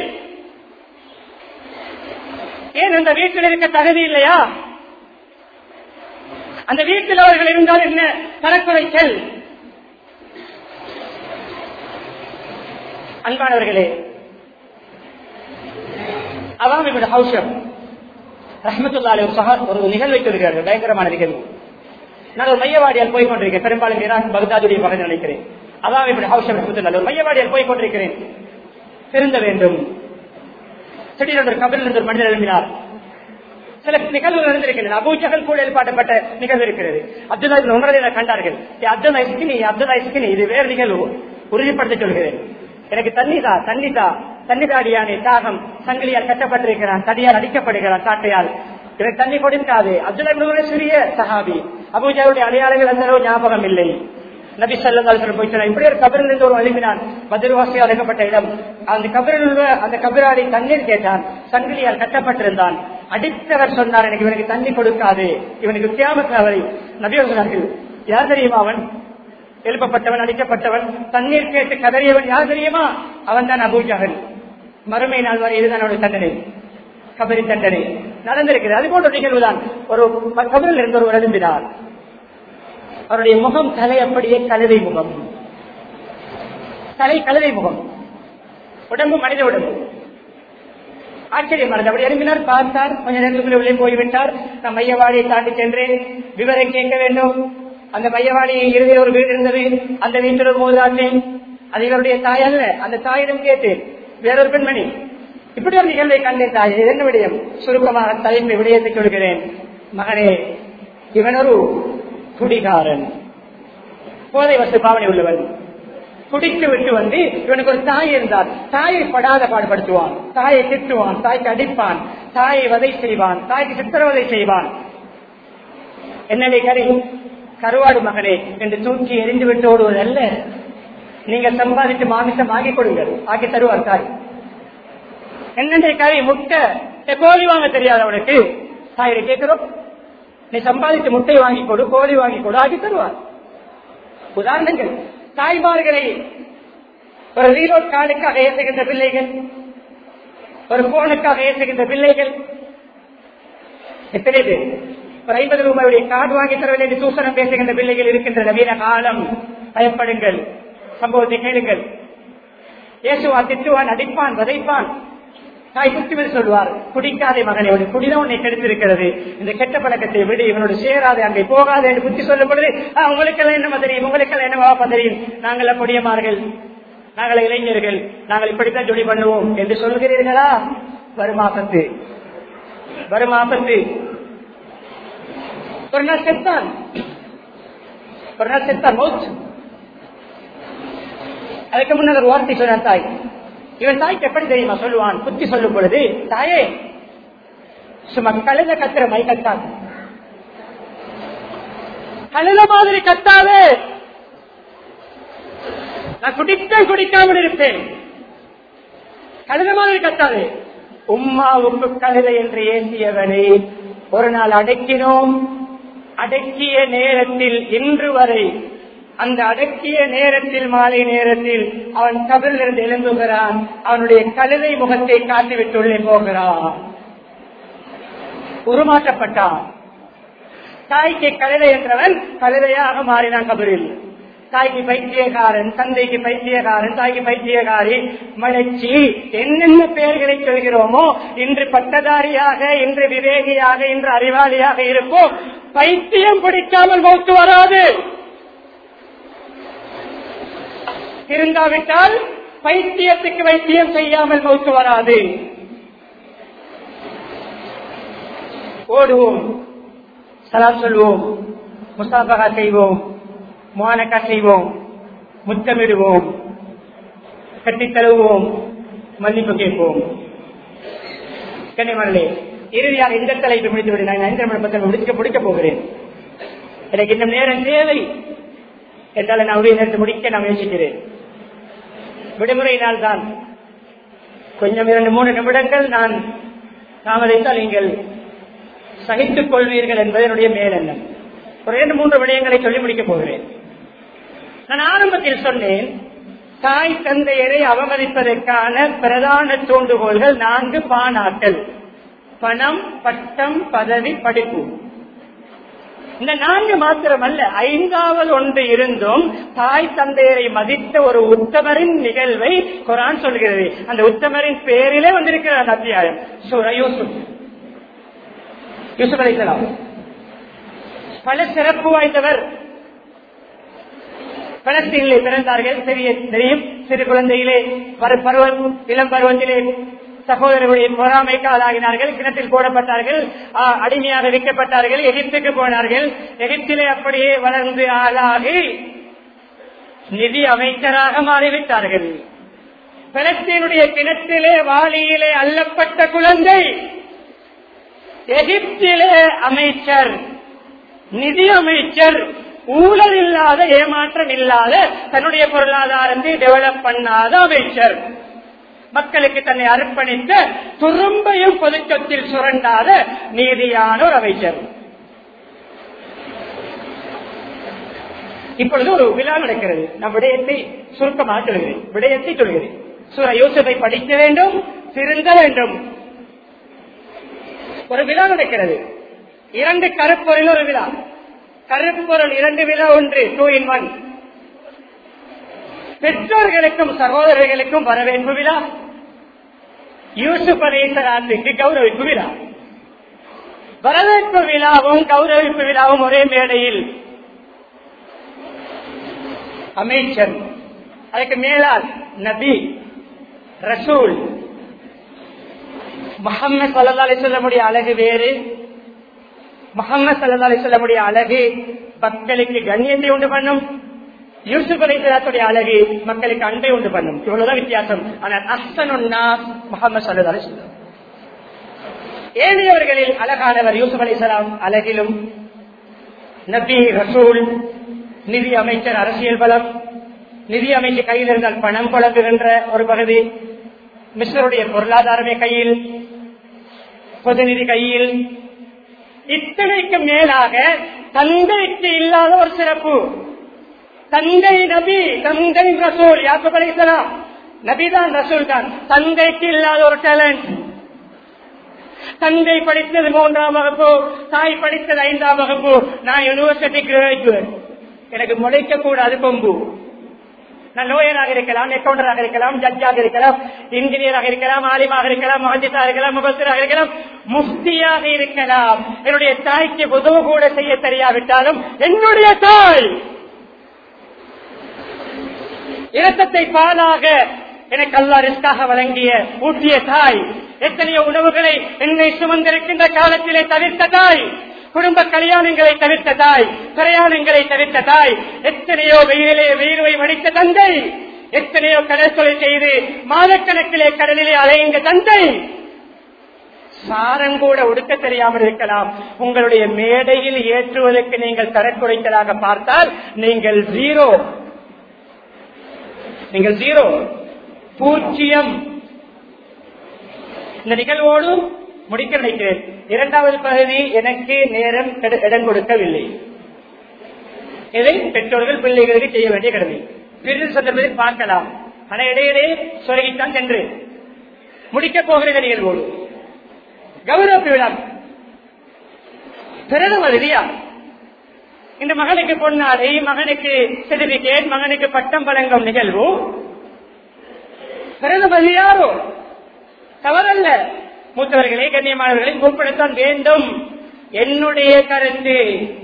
ஏன் அந்த வீட்டில் இருக்க தகுதி இல்லையா அந்த வீட்டில் அவர்கள் இருந்தால் என்ன தரக்குறைச்சல் அன்பானவர்களே அவாம் இப்படி ஹவுஷம் ரஹமத்துல்லாலே ஒரு சகா ஒரு நிகழ்வை சொல்கிறார்கள் பயங்கரமான நிகழ்வு நான் ஒரு மையவாடியால் போய் கொண்டிருக்கேன் பெரும்பாலும் ஈரான் பகதாதுடைய பகுதி நினைக்கிறேன் அதான் இப்படி ஹவுஷம் ரஹமத்துல்லா ஒரு மையவாடியால் போய் கொண்டிருக்கிறேன் திருந்த வேண்டும் திடீரென்று ஒரு கபரில் இருந்து ஒரு மனிதர் எழுப்பினார் சில நிகழ்வுகள் நடந்திருக்கின்றன அபூஜகல் கூட எழுப்பாட்டப்பட்ட நிகழ்வு இருக்கிறது அப்துல்லா உணர்வை கண்டார்கள் அப்துல்லா இஸ்கினி அப்துல்லா இஸ்கினி இது வேறு நிகழ்வு உறுதிப்படுத்த சொல்கிறேன் எனக்கு தண்ணிதா தண்ணிதா தண்ணிதாடியானே தாகம் சங்கிலியால் கட்டப்பட்டிருக்கிறான் தடியால் அடிக்கப்படுகிறான் சாட்டையால் எனக்கு தண்ணி கொடுக்காது அப்துல்லா சிறிய சஹாபி அபூஜாவுடைய அடையாளங்கள் அந்த அளவு ஞாபகம் இல்லை நபி சல்லாசலம் போய் சொன்னார் இப்படி ஒரு கபரில் இருந்து ஒரு எழுப்பினான் பதிர்வாசி அழைக்கப்பட்ட இடம் அந்த கபரில் உள்ள அந்த கபிராடி தண்ணீர் கேட்டான் சங்கிலியால் கட்டப்பட்டிருந்தான் அடித்தவர் சொன்னார் எனக்கு இவனுக்கு தண்ணி கொடுக்காது இவனுக்கு தியாமத்து அவரை நபியர் சொன்னார்கள் யார் தெரியுமா அவன் எழுப்பப்பட்டவன் அடிக்கப்பட்டவன் தண்ணீர் கேட்டு கதறியவன் யார் தெரியுமா அவன் தான் அபூஜகன் மறுமை நாள் வரை இதுதான் அவனுடைய தண்டனை கபரி தண்டனை நடந்திருக்கிறது அது போன்ற நிகழ்வுதான் ஒரு கபரில் இருந்து ஒருவர் எழும்பினார் அவருடைய முகம் தலை அப்படியே கழுதை முகம் தலை கழுதை முகம் உடம்பு மனித உடம்பு ஆச்சரியமானது அப்படி எழுப்பினார் பார்த்தார் கொஞ்ச நேரத்துக்குள்ளே உள்ளே போய்விட்டார் நான் மையவாடியை தாண்டி சென்றேன் விவரம் கேட்க வேண்டும் அந்த மையவாடி இறுதியில் ஒரு வீடு இருந்தது அந்த வீட்டில் ஒரு மூதாட்டேன் அது இவருடைய தாய் அல்ல அந்த தாயிடம் கேட்டேன் வேறொரு பெண்மணி இப்படி ஒரு நிகழ்வை கண்டேன் தாய் இது என்ன விடயம் சுருக்கமாக தலைப்பு விடயத்தை சொல்கிறேன் மகனே இவன் ஒரு குடிகாரன் போதை வசு பாவனை உள்ளவன் குடித்து விட்டு வந்து இவனுக்கு ஒரு தாய் இருந்தார் தாயை படாத பாடுபடுத்துவான் தாயை திட்டுவான் தாய்க்கு அடிப்பான் தாயை வதை செய்வான் தாய்க்கு சித்திரவதை செய்வான் என்னடே கரை கருவாடு மகனே என்று தூக்கி எரிந்து விட்டு ஓடுவது அல்ல நீங்க சம்பாதித்து மாமிசம் ஆகி கொடுங்கள் ஆக்கி தருவார் தாய் என்னென்ன கறி முட்டை கோழி வாங்க தெரியாது அவனுக்கு தாயை கேட்கிறோம் நீ சம்பாதித்து முட்டை வாங்கி கொடு கோழி வாங்கி கொடு ஆகி தருவார் உதாரணங்கள் தாய்மார்களை ஒரு ரீலோட் கார்டுக்காக ஏற்றுகின்ற பிள்ளைகள் ஒரு போனுக்காக ஏற்றுகின்ற பிள்ளைகள் எத்தனை பேர் ஒரு ஐம்பது ரூபாயுடைய கார்டு வாங்கி தரவில்லை என்று சூசனம் பேசுகின்ற பிள்ளைகள் இருக்கின்ற நவீன காலம் பயப்படுங்கள் சம்பவத்தை கேளுங்கள் இயேசுவான் திட்டுவான் அடிப்பான் வதைப்பான் தாய் குத்துவில் சொல்வார் குடிக்காதே மகனே ஒரு குடிதான் உன்னை கெடுத்திருக்கிறது இந்த கெட்ட பழக்கத்தை விடு இவனோடு சேராது அங்கே போகாது என்று புத்தி சொல்லும் பொழுது உங்களுக்கெல்லாம் என்ன தெரியும் உங்களுக்கெல்லாம் என்ன வாப்பா தெரியும் நாங்கள் கொடியமார்கள் நாங்கள் இளைஞர்கள் நாங்கள் இப்படித்தான் ஜொலி பண்ணுவோம் என்று சொல்கிறீர்களா வரும் ஆபத்து வரும் ஆபத்து ஒரு நாள் செத்தான் ஒரு நாள் செத்தான் மௌத் அதுக்கு முன்னர் ஒரு வார்த்தை சொன்னான் தாய் இவன் தாய்க்கு எப்படி தெரியுமா சொல்லுவான் புத்தி சொல்லும் பொழுது தாயே சும்மா கழுத கத்துற மை கத்தாது கழுத மாதிரி கத்தாது நான் குடித்தேன் குடிக்காமல் இருப்பேன் கழுத மாதிரி கத்தாது உம்மாவுக்கு கழுத என்று ஏந்தியவனை ஒரு நாள் அடக்கினோம் அடக்கிய நேரத்தில் இன்று வரை அந்த அடக்கிய நேரத்தில் மாலை நேரத்தில் அவன் கபில் இருந்து எழும்புகிறான் அவனுடைய கழுதை முகத்தை காட்டிவிட்டுள்ளே போகிறான் உருமாற்றப்பட்டான் தாய்க்கு கழுதை என்றவன் கழுதையாக மாறினான் கபரில் தாய்க்கு பைத்தியக்காரன் தந்தைக்கு பைத்தியக்காரன் தாய்க்கு பைத்தியக்காரி மலர்ச்சி என்னென்ன பெயர்களை சொல்கிறோமோ இன்று பட்டதாரியாக இன்று விவேகியாக இன்று அறிவாளியாக இருப்போம் பைத்தியம் பிடிக்காமல் மௌத்து வராது இருந்தாவிட்டால் பைத்தியத்துக்கு வைத்தியம் செய்யாமல் மௌத்து வராது ஓடுவோம் சலாம் சொல்வோம் முசாபகா செய்வோம் மானக்கா செய்வோம் முத்தமிடுவோம் கட்டித் தழுவோம் மன்னிப்பு கேட்போம் கண்ணிமல்லே இறுதியாக இந்த தலைப்பு முடித்து விடு நான் ஐந்து மணி முடிக்க முடிக்க போகிறேன் எனக்கு இன்னும் நேரம் தேவை என்றால் நான் உடைய நேரத்தை முடிக்க நான் முயற்சிக்கிறேன் விடுமுறை நாள் தான் கொஞ்சம் இரண்டு மூணு நிமிடங்கள் நான் தாமதித்தால் நீங்கள் சகித்துக் கொள்வீர்கள் என்பது என்னுடைய மேலெண்ணம் ஒரு இரண்டு மூன்று விடயங்களை சொல்லி முடிக்கப் போகிறேன் நான் ஆரம்பத்தில் சொன்னேன் தாய் தந்தையரை அவமதிப்பதற்கான பிரதான தூண்டுகோள்கள் நான்கு பானாக்கள் பணம் பட்டம் பதவி படிப்பு இந்த நான்கு மாத்திரமல்ல ஐந்தாவது ஒன்று இருந்தும் தாய் தந்தையரை மதித்த ஒரு உத்தமரின் நிகழ்வை குரான் சொல்கிறது அந்த உத்தமரின் பேரிலே வந்திருக்கிற அந்த அத்தியாயம் சூரா யூசுப் யூசுப் அலிசலாம் பல சிறப்பு வாய்ந்தவர் பலஸ்தீனிலே பிறந்தார்கள் தெரிய தெரியும் சிறு குழந்தையிலே பருவம் இளம் பருவத்திலே சகோதரர்களுடைய பொறாமைக்கு ஆளாகினார்கள் கிணற்றில் போடப்பட்டார்கள் ஆ, அடிமையாக விற்கப்பட்டார்கள் எகிப்துக்கு போனார்கள் எகிப்திலே அப்படியே வளர்ந்து ஆளாகி நிதி அமைச்சராக மாறிவிட்டார்கள் பலஸ்தீனுடைய கிணற்றிலே வாளியிலே அள்ளப்பட்ட குழந்தை எகிப்திலே அமைச்சர் நிதி அமைச்சர் ஊழல் இல்லாத ஏமாற்றம் இல்லாத தன்னுடைய பொருளாதாரத்தை டெவலப் பண்ணாத அமைச்சர் மக்களுக்கு தன்னை அர்ப்பணித்த துரும்பையும் பொதுச்சொத்தில் சுரண்டாத நீதியான ஒரு அமைச்சர் இப்பொழுது ஒரு விழா நடக்கிறது நான் விடயத்தை சுருக்கமாக சொல்கிறேன் விடயத்தை சொல்கிறேன் சூர யோசனை படிக்க வேண்டும் திருந்த வேண்டும் ஒரு விழா நடக்கிறது இரண்டு கருப்பொருள் ஒரு விழா கருப்பொருள் இரண்டு விழா ஒன்று டூ இன் ஒன் பெற்றோர்களுக்கும் சகோதரர்களுக்கும் வரவேற்பு விழா யூசுப் அலேசராத்துக்கு கௌரவிப்பு விழா வரவேற்பு விழாவும் கௌரவிப்பு விழாவும் ஒரே மேடையில் அமைச்சர் அதுக்கு மேலால் நபி ரசூல் முகமது சல்லா அலி சொல்லமுடைய அழகு வேறு முகமது சல்லா அலி சொல்லமுடைய அழகு மக்களுக்கு கண்ணியத்தை உண்டு பண்ணும் யூசுப் அலிசலாத்துடைய அழகு மக்களுக்கு அன்பை உண்டு பண்ணும் இவ்வளவுதான் வித்தியாசம் ஆனால் அஸ்தனுன்னா முகமது சல்லா அலி சொல்லம் ஏனையவர்களில் அழகானவர் யூசுப் அலிசலாம் அழகிலும் நபி ரசூல் நிதி அமைச்சர் அரசியல் பலம் நிதி அமைச்சர் கையில் இருந்தால் பணம் புழங்குகின்ற ஒரு பகுதி மிஸ்டருடைய பொருளாதாரமே கையில் பொதுநிதி கையில் இத்தனைக்கு மேலாக தந்தைக்கு இல்லாத ஒரு சிறப்பு தந்தை நபி தந்தை ரசூல் யாக்குப் அலிசலாம் நபிதான் ரசூல் தான் தந்தைக்கு இல்லாத ஒரு டேலண்ட் தந்தை படித்தது மூன்றாம் வகுப்பு தாய் படித்தது ஐந்தாம் வகுப்பு நான் யூனிவர்சிட்டி கிராஜுவேட் எனக்கு முளைக்க கூடாது கொம்பு நான் லோயராக இருக்கலாம் அக்கௌண்டராக இருக்கலாம் ஜட்ஜாக இருக்கலாம் இன்ஜினியராக இருக்கலாம் ஆலிமாக இருக்கலாம் மகஜித்தாக இருக்கலாம் முகத்தராக இருக்கலாம் முஃப்தியாக இருக்கலாம் என்னுடைய தாய்க்கு உதவு கூட செய்ய தெரியாவிட்டாலும் என்னுடைய தாய் இரத்தத்தை பாலாக எனக்கு அல்லா ரிஸ்காக வழங்கிய ஊட்டிய தாய் எத்தனையோ உணவுகளை என்னை சுமந்திருக்கின்ற காலத்திலே தவிர்த்த தாய் குடும்ப கல்யாணங்களை தவிர்த்த தாய் பிரயாணங்களை தவிர்த்த தாய் எத்தனையோ வெயிலே வெயிலை வடித்த தந்தை எத்தனையோ கடல் தொழில் செய்து மாதக்கணக்கிலே கடலிலே அலையுங்க தந்தை சாரம் கூட உடுக்க தெரியாமல் இருக்கலாம் உங்களுடைய மேடையில் ஏற்றுவதற்கு நீங்கள் தரக்குறைத்தலாக பார்த்தால் நீங்கள் ஜீரோ நீங்கள் ஜீரோ பூஜ்ஜியம் இந்த நிகழ்வோடு முடிக்க நினைக்கிறேன் இரண்டாவது பகுதி எனக்கு நேரம் கெடு- இடம் கொடுக்கவில்லை இதை பெற்றோர்கள் பிள்ளைகளுக்கு செய்ய வேண்டிய கடமை பிறகு சந்தர்ப்பத்தை பார்க்கலாம் ஆனா இடையிடையே சொருகித்தான் சென்று முடிக்கப் போகிற இந்த நிகழ்வோடு கௌரவ விழா பிரதமர் இல்லையா இந்த மகனுக்கு பொன்னாடை மகனுக்கு சர்டிபிகேட் மகனுக்கு பட்டம் வழங்கும் நிகழ்வு பிரதமர் யாரோ தவறல்ல மூத்தவர்களை கண்ணியமானவர்களை கூப்பிடத்தான் வேண்டும் என்னுடைய கருத்து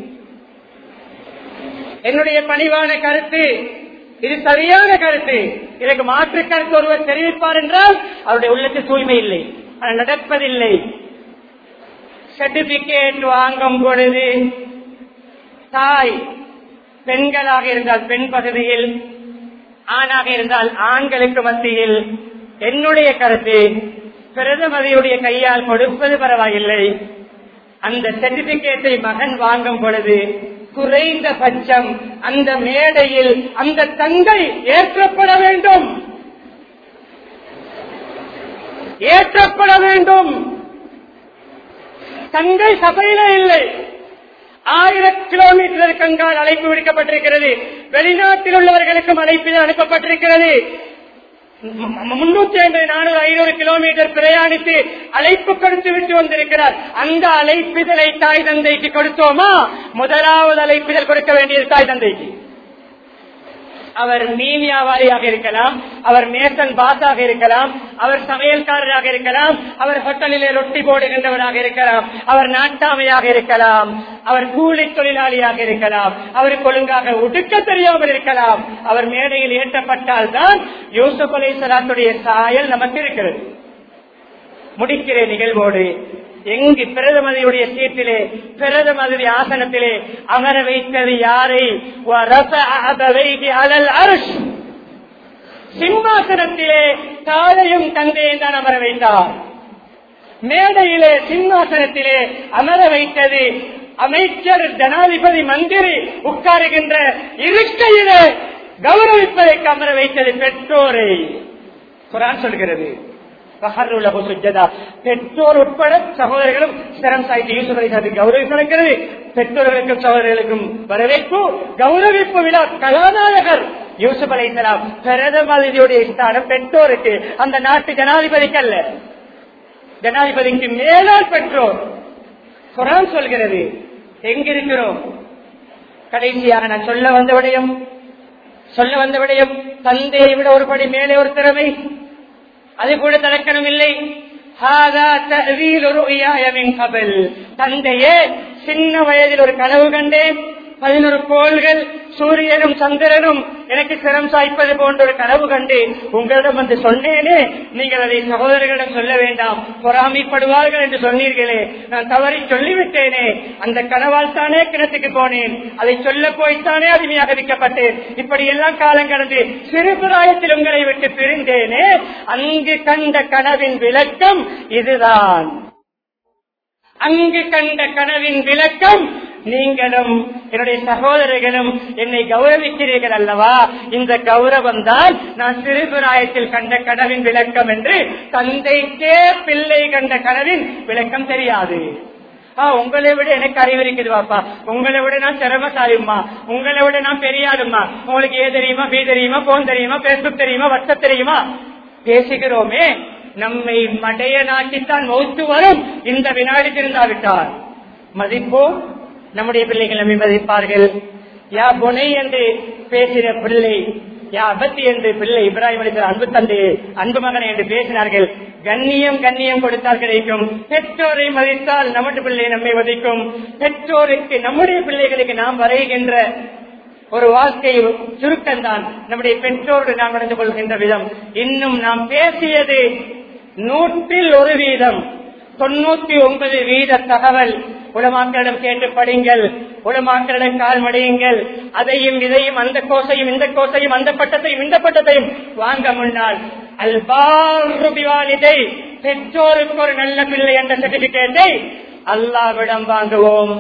என்னுடைய பணிவான கருத்து இது சரியான கருத்து இதற்கு மாற்று கருத்து ஒருவர் தெரிவிப்பார் என்றால் அவருடைய உள்ளத்தில் தூய்மை இல்லை அது நடப்பதில்லை சர்டிபிகேட் வாங்கும் பொழுது தாய் பெண்களாக இருந்தால் பெண் பகுதியில் ஆணாக இருந்தால் ஆண்களுக்கு மத்தியில் என்னுடைய கருத்து பிரதமதியுடைய கையால் கொடுப்பது பரவாயில்லை அந்த சர்டிபிகேட்டை மகன் வாங்கும் பொழுது குறைந்த பட்சம் அந்த மேடையில் அந்த தங்கை ஏற்றப்பட வேண்டும் ஏற்றப்பட வேண்டும் தங்கை சபையில இல்லை ஆயிரம் கிலோமீட்டர் கங்கால் அழைப்பு விடுக்கப்பட்டிருக்கிறது வெளிநாட்டில் உள்ளவர்களுக்கும் அழைப்பு அனுப்பப்பட்டிருக்கிறது முன்னூத்தி ஐம்பது நானூறு ஐநூறு கிலோமீட்டர் பிரயாணித்து அழைப்பு கொடுத்து விட்டு வந்திருக்கிறார் அந்த அழைப்பிதழை தாய் தந்தைக்கு கொடுத்தோமா முதலாவது அழைப்பிதழ் கொடுக்க வேண்டியது தாய் தந்தைக்கு அவர் மீன் வியாபாரியாக இருக்கலாம் அவர் மேசன் பாஸாக இருக்கலாம் அவர் சமையல்காரராக இருக்கலாம் அவர் ஹோட்டலிலே ரொட்டி போடுகின்றவராக இருக்கலாம் அவர் நாட்டாமையாக இருக்கலாம் அவர் கூலி தொழிலாளியாக இருக்கலாம் அவருக்கு ஒழுங்காக உடுக்க தெரியாமல் இருக்கலாம் அவர் மேடையில் ஏற்றப்பட்டால் தான் யூசுப் அலை சலாத்துடைய சாயல் நமக்கு இருக்கிறது முடிக்கிற நிகழ்வோடு எங்கு பிரதமதியுடைய சீட்டிலே பிரதமதி ஆசனத்திலே அமர வைத்தது யாரை அலல் அருஷ் சிம்மாசனத்திலே தாழையும் தந்தையும் தான் அமர வைத்தார் மேடையிலே சிம்மாசனத்திலே அமர வைத்தது அமைச்சர் ஜனாதிபதி மந்திரி உட்காருகின்ற இருக்கையிலே கௌரவிப்பதற்கு அமர வைத்தது பெற்றோரை குரான் சொல்கிறது பெற்றோர் உட்பட சகோதரர்களும் சிரம் சாய்த்து யூசுஃபரை கௌரவிப்பு நடக்கிறது பெற்றோர்களுக்கும் சகோதரர்களுக்கும் வரவேற்பு கௌரவிப்பு விழா கதாநாயகர் யூசுப் அலைசலாம் பிரதமதியுடைய ஸ்தானம் பெற்றோருக்கு அந்த நாட்டு ஜனாதிபதிக்கு அல்ல ஜனாதிபதிக்கு மேலால் பெற்றோர் குரான் சொல்கிறது எங்கிருக்கிறோம் கடைசியாக நான் சொல்ல வந்த விடயம் சொல்ல வந்த விடயம் தந்தையை விட ஒரு படி மேலே ஒரு திறமை அது கூட தலக்கணம் இல்லை தந்தையே சின்ன வயதில் ஒரு கனவு கண்டேன் பதினொரு கோள்கள் சூரியனும் சந்திரனும் எனக்கு சிரம் சாய்ப்பது போன்ற ஒரு கனவு கண்டு உங்களிடம் வந்து சொன்னேனே நீங்கள் அதை சகோதரர்களிடம் சொல்ல வேண்டாம் பொறாமைப்படுவார்கள் என்று சொன்னீர்களே நான் தவறி சொல்லிவிட்டேனே அந்த கனவால் தானே கிணத்துக்கு போனேன் அதை சொல்ல போய்த்தானே அடிமையாக விற்கப்பட்டேன் இப்படி எல்லாம் காலம் கடந்து சிறுபிராயத்தில் உங்களை விட்டு பிரிந்தேனே அங்கு கண்ட கனவின் விளக்கம் இதுதான் அங்கு கண்ட கனவின் விளக்கம் நீங்களும் என்னுடைய சகோதரர்களும் என்னை கௌரவிக்கிறீர்கள் அல்லவா இந்த கௌரவம் தான் நான் சிறுபிராயத்தில் கண்ட கனவின் விளக்கம் என்று தந்தைக்கே பிள்ளை கண்ட கனவின் விளக்கம் தெரியாது உங்களை விட எனக்கு அறிவு இருக்குது பாப்பா உங்களை விட நான் சிரமசாலிமா உங்களை விட நான் பெரியாருமா உங்களுக்கு ஏ தெரியுமா பி தெரியுமா போன் தெரியுமா பேஸ்புக் தெரியுமா வாட்ஸ்அப் தெரியுமா பேசுகிறோமே நம்மை மடைய நாட்டித்தான் மௌத்து வரும் இந்த வினாடி திருந்தாவிட்டார் மதிப்போம் நம்முடைய பிள்ளைகள் நம்மை மதிப்பார்கள் யா புனை என்று பேசின பிள்ளை யா அபத்தி என்று பிள்ளை இப்ராஹிம் அளித்த அன்பு தந்தை அன்பு மகனை என்று பேசினார்கள் கண்ணியம் கண்ணியம் கொடுத்தால் கிடைக்கும் பெற்றோரை மதித்தால் நமது பிள்ளை நம்மை மதிக்கும் பெற்றோருக்கு நம்முடைய பிள்ளைகளுக்கு நாம் வரைகின்ற ஒரு வாழ்க்கை சுருக்கம் தான் நம்முடைய பெற்றோடு நாம் நடந்து கொள்கின்ற விதம் இன்னும் நாம் பேசியது நூற்றில் ஒரு வீதம் தொண்ணூத்தி ஒன்பது வீத தகவல் உலமாக்களிடம் கேட்டு படிங்கள் உலமாக்களிடம் கால் மடியுங்கள் அதையும் இதையும் அந்த கோசையும் இந்த கோசையும் அந்த பட்டத்தையும் இந்த பட்டத்தையும் வாங்க முன்னால் அல்பாலிதை பெற்றோருக்கு ஒரு நல்ல பிள்ளை என்ற சர்டிபிகேட்டை அல்லாவிடம் வாங்குவோம்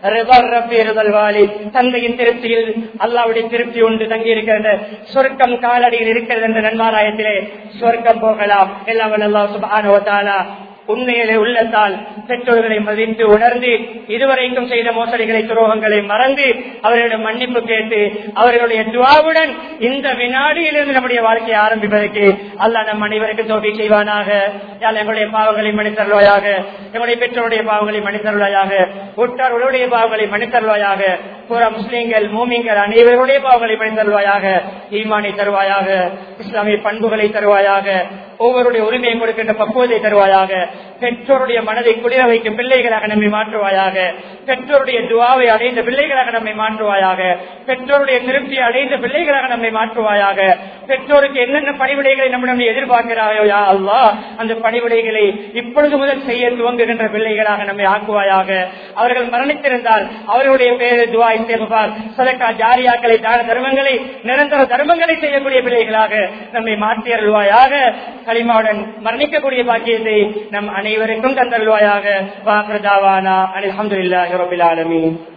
தந்தையின் திருப்தியில் அல்லாவுடைய திருப்தி உண்டு தங்கி இருக்கின்ற சொர்க்கம் காலடியில் இருக்கிறது என்ற நன்மாராயத்திலே சொர்க்கம் போகலாம் எல்லாம் அல்லா சுபானுவத்தாலா உண்மையிலே உள்ளத்தால் பெற்றோர்களை மதித்து உணர்ந்து இதுவரைக்கும் செய்த மோசடிகளை துரோகங்களை மறந்து அவர்களிடம் மன்னிப்பு கேட்டு அவர்களுடைய துவாவுடன் இந்த வினாடியிலிருந்து நம்முடைய வாழ்க்கையை ஆரம்பிப்பதற்கு அல்ல நம் அனைவருக்கும் தோல்வி செய்வானாக யாழ் எங்களுடைய பாவங்களை மன்னித்தருவாயாக எங்களுடைய பெற்றோருடைய பாவங்களை மன்னித்தருவாயாக உற்றார் உடைய பாவங்களை மன்னித்தருவாயாக புற முஸ்லீம்கள் மூமிங்கள் அனைவருடைய பாவங்களை மன்னித்தருவாயாக ஈமானை தருவாயாக இஸ்லாமிய பண்புகளை தருவாயாக ஒவ்வொருடைய உரிமையை கொடுக்கின்ற பக்குவத்தை தருவாயாக பெற்றோருடைய மனதை குளிர வைக்கும் பிள்ளைகளாக நம்மை மாற்றுவாயாக பெற்றோருடைய துவாவை அடைந்த பிள்ளைகளாக நம்மை மாற்றுவாயாக பெற்றோருடைய திருப்தியை அடைந்த பிள்ளைகளாக நம்மை மாற்றுவாயாக பெற்றோருக்கு என்னென்ன பணிவிடைகளை நம்மிடம் எதிர்பார்க்கிறாயோ யா அல்லா அந்த பணிவிடைகளை இப்பொழுது முதல் செய்ய துவங்குகின்ற பிள்ளைகளாக நம்மை ஆக்குவாயாக அவர்கள் மரணித்திருந்தால் அவர்களுடைய பேரு துவா இஸ்தேபார் சதக்கா ஜாரியாக்களை தான தர்மங்களை நிரந்தர தர்மங்களை செய்யக்கூடிய பிள்ளைகளாக நம்மை மாற்றி அருள்வாயாக களிமாவுடன் மரணிக்கக்கூடிய பாக்கியத்தை நம் அனைவருக்கும் தந்தருள்வாயாக வாக்குதாவானா அலமதுல்லாஹி ரபில் ஆலமீன்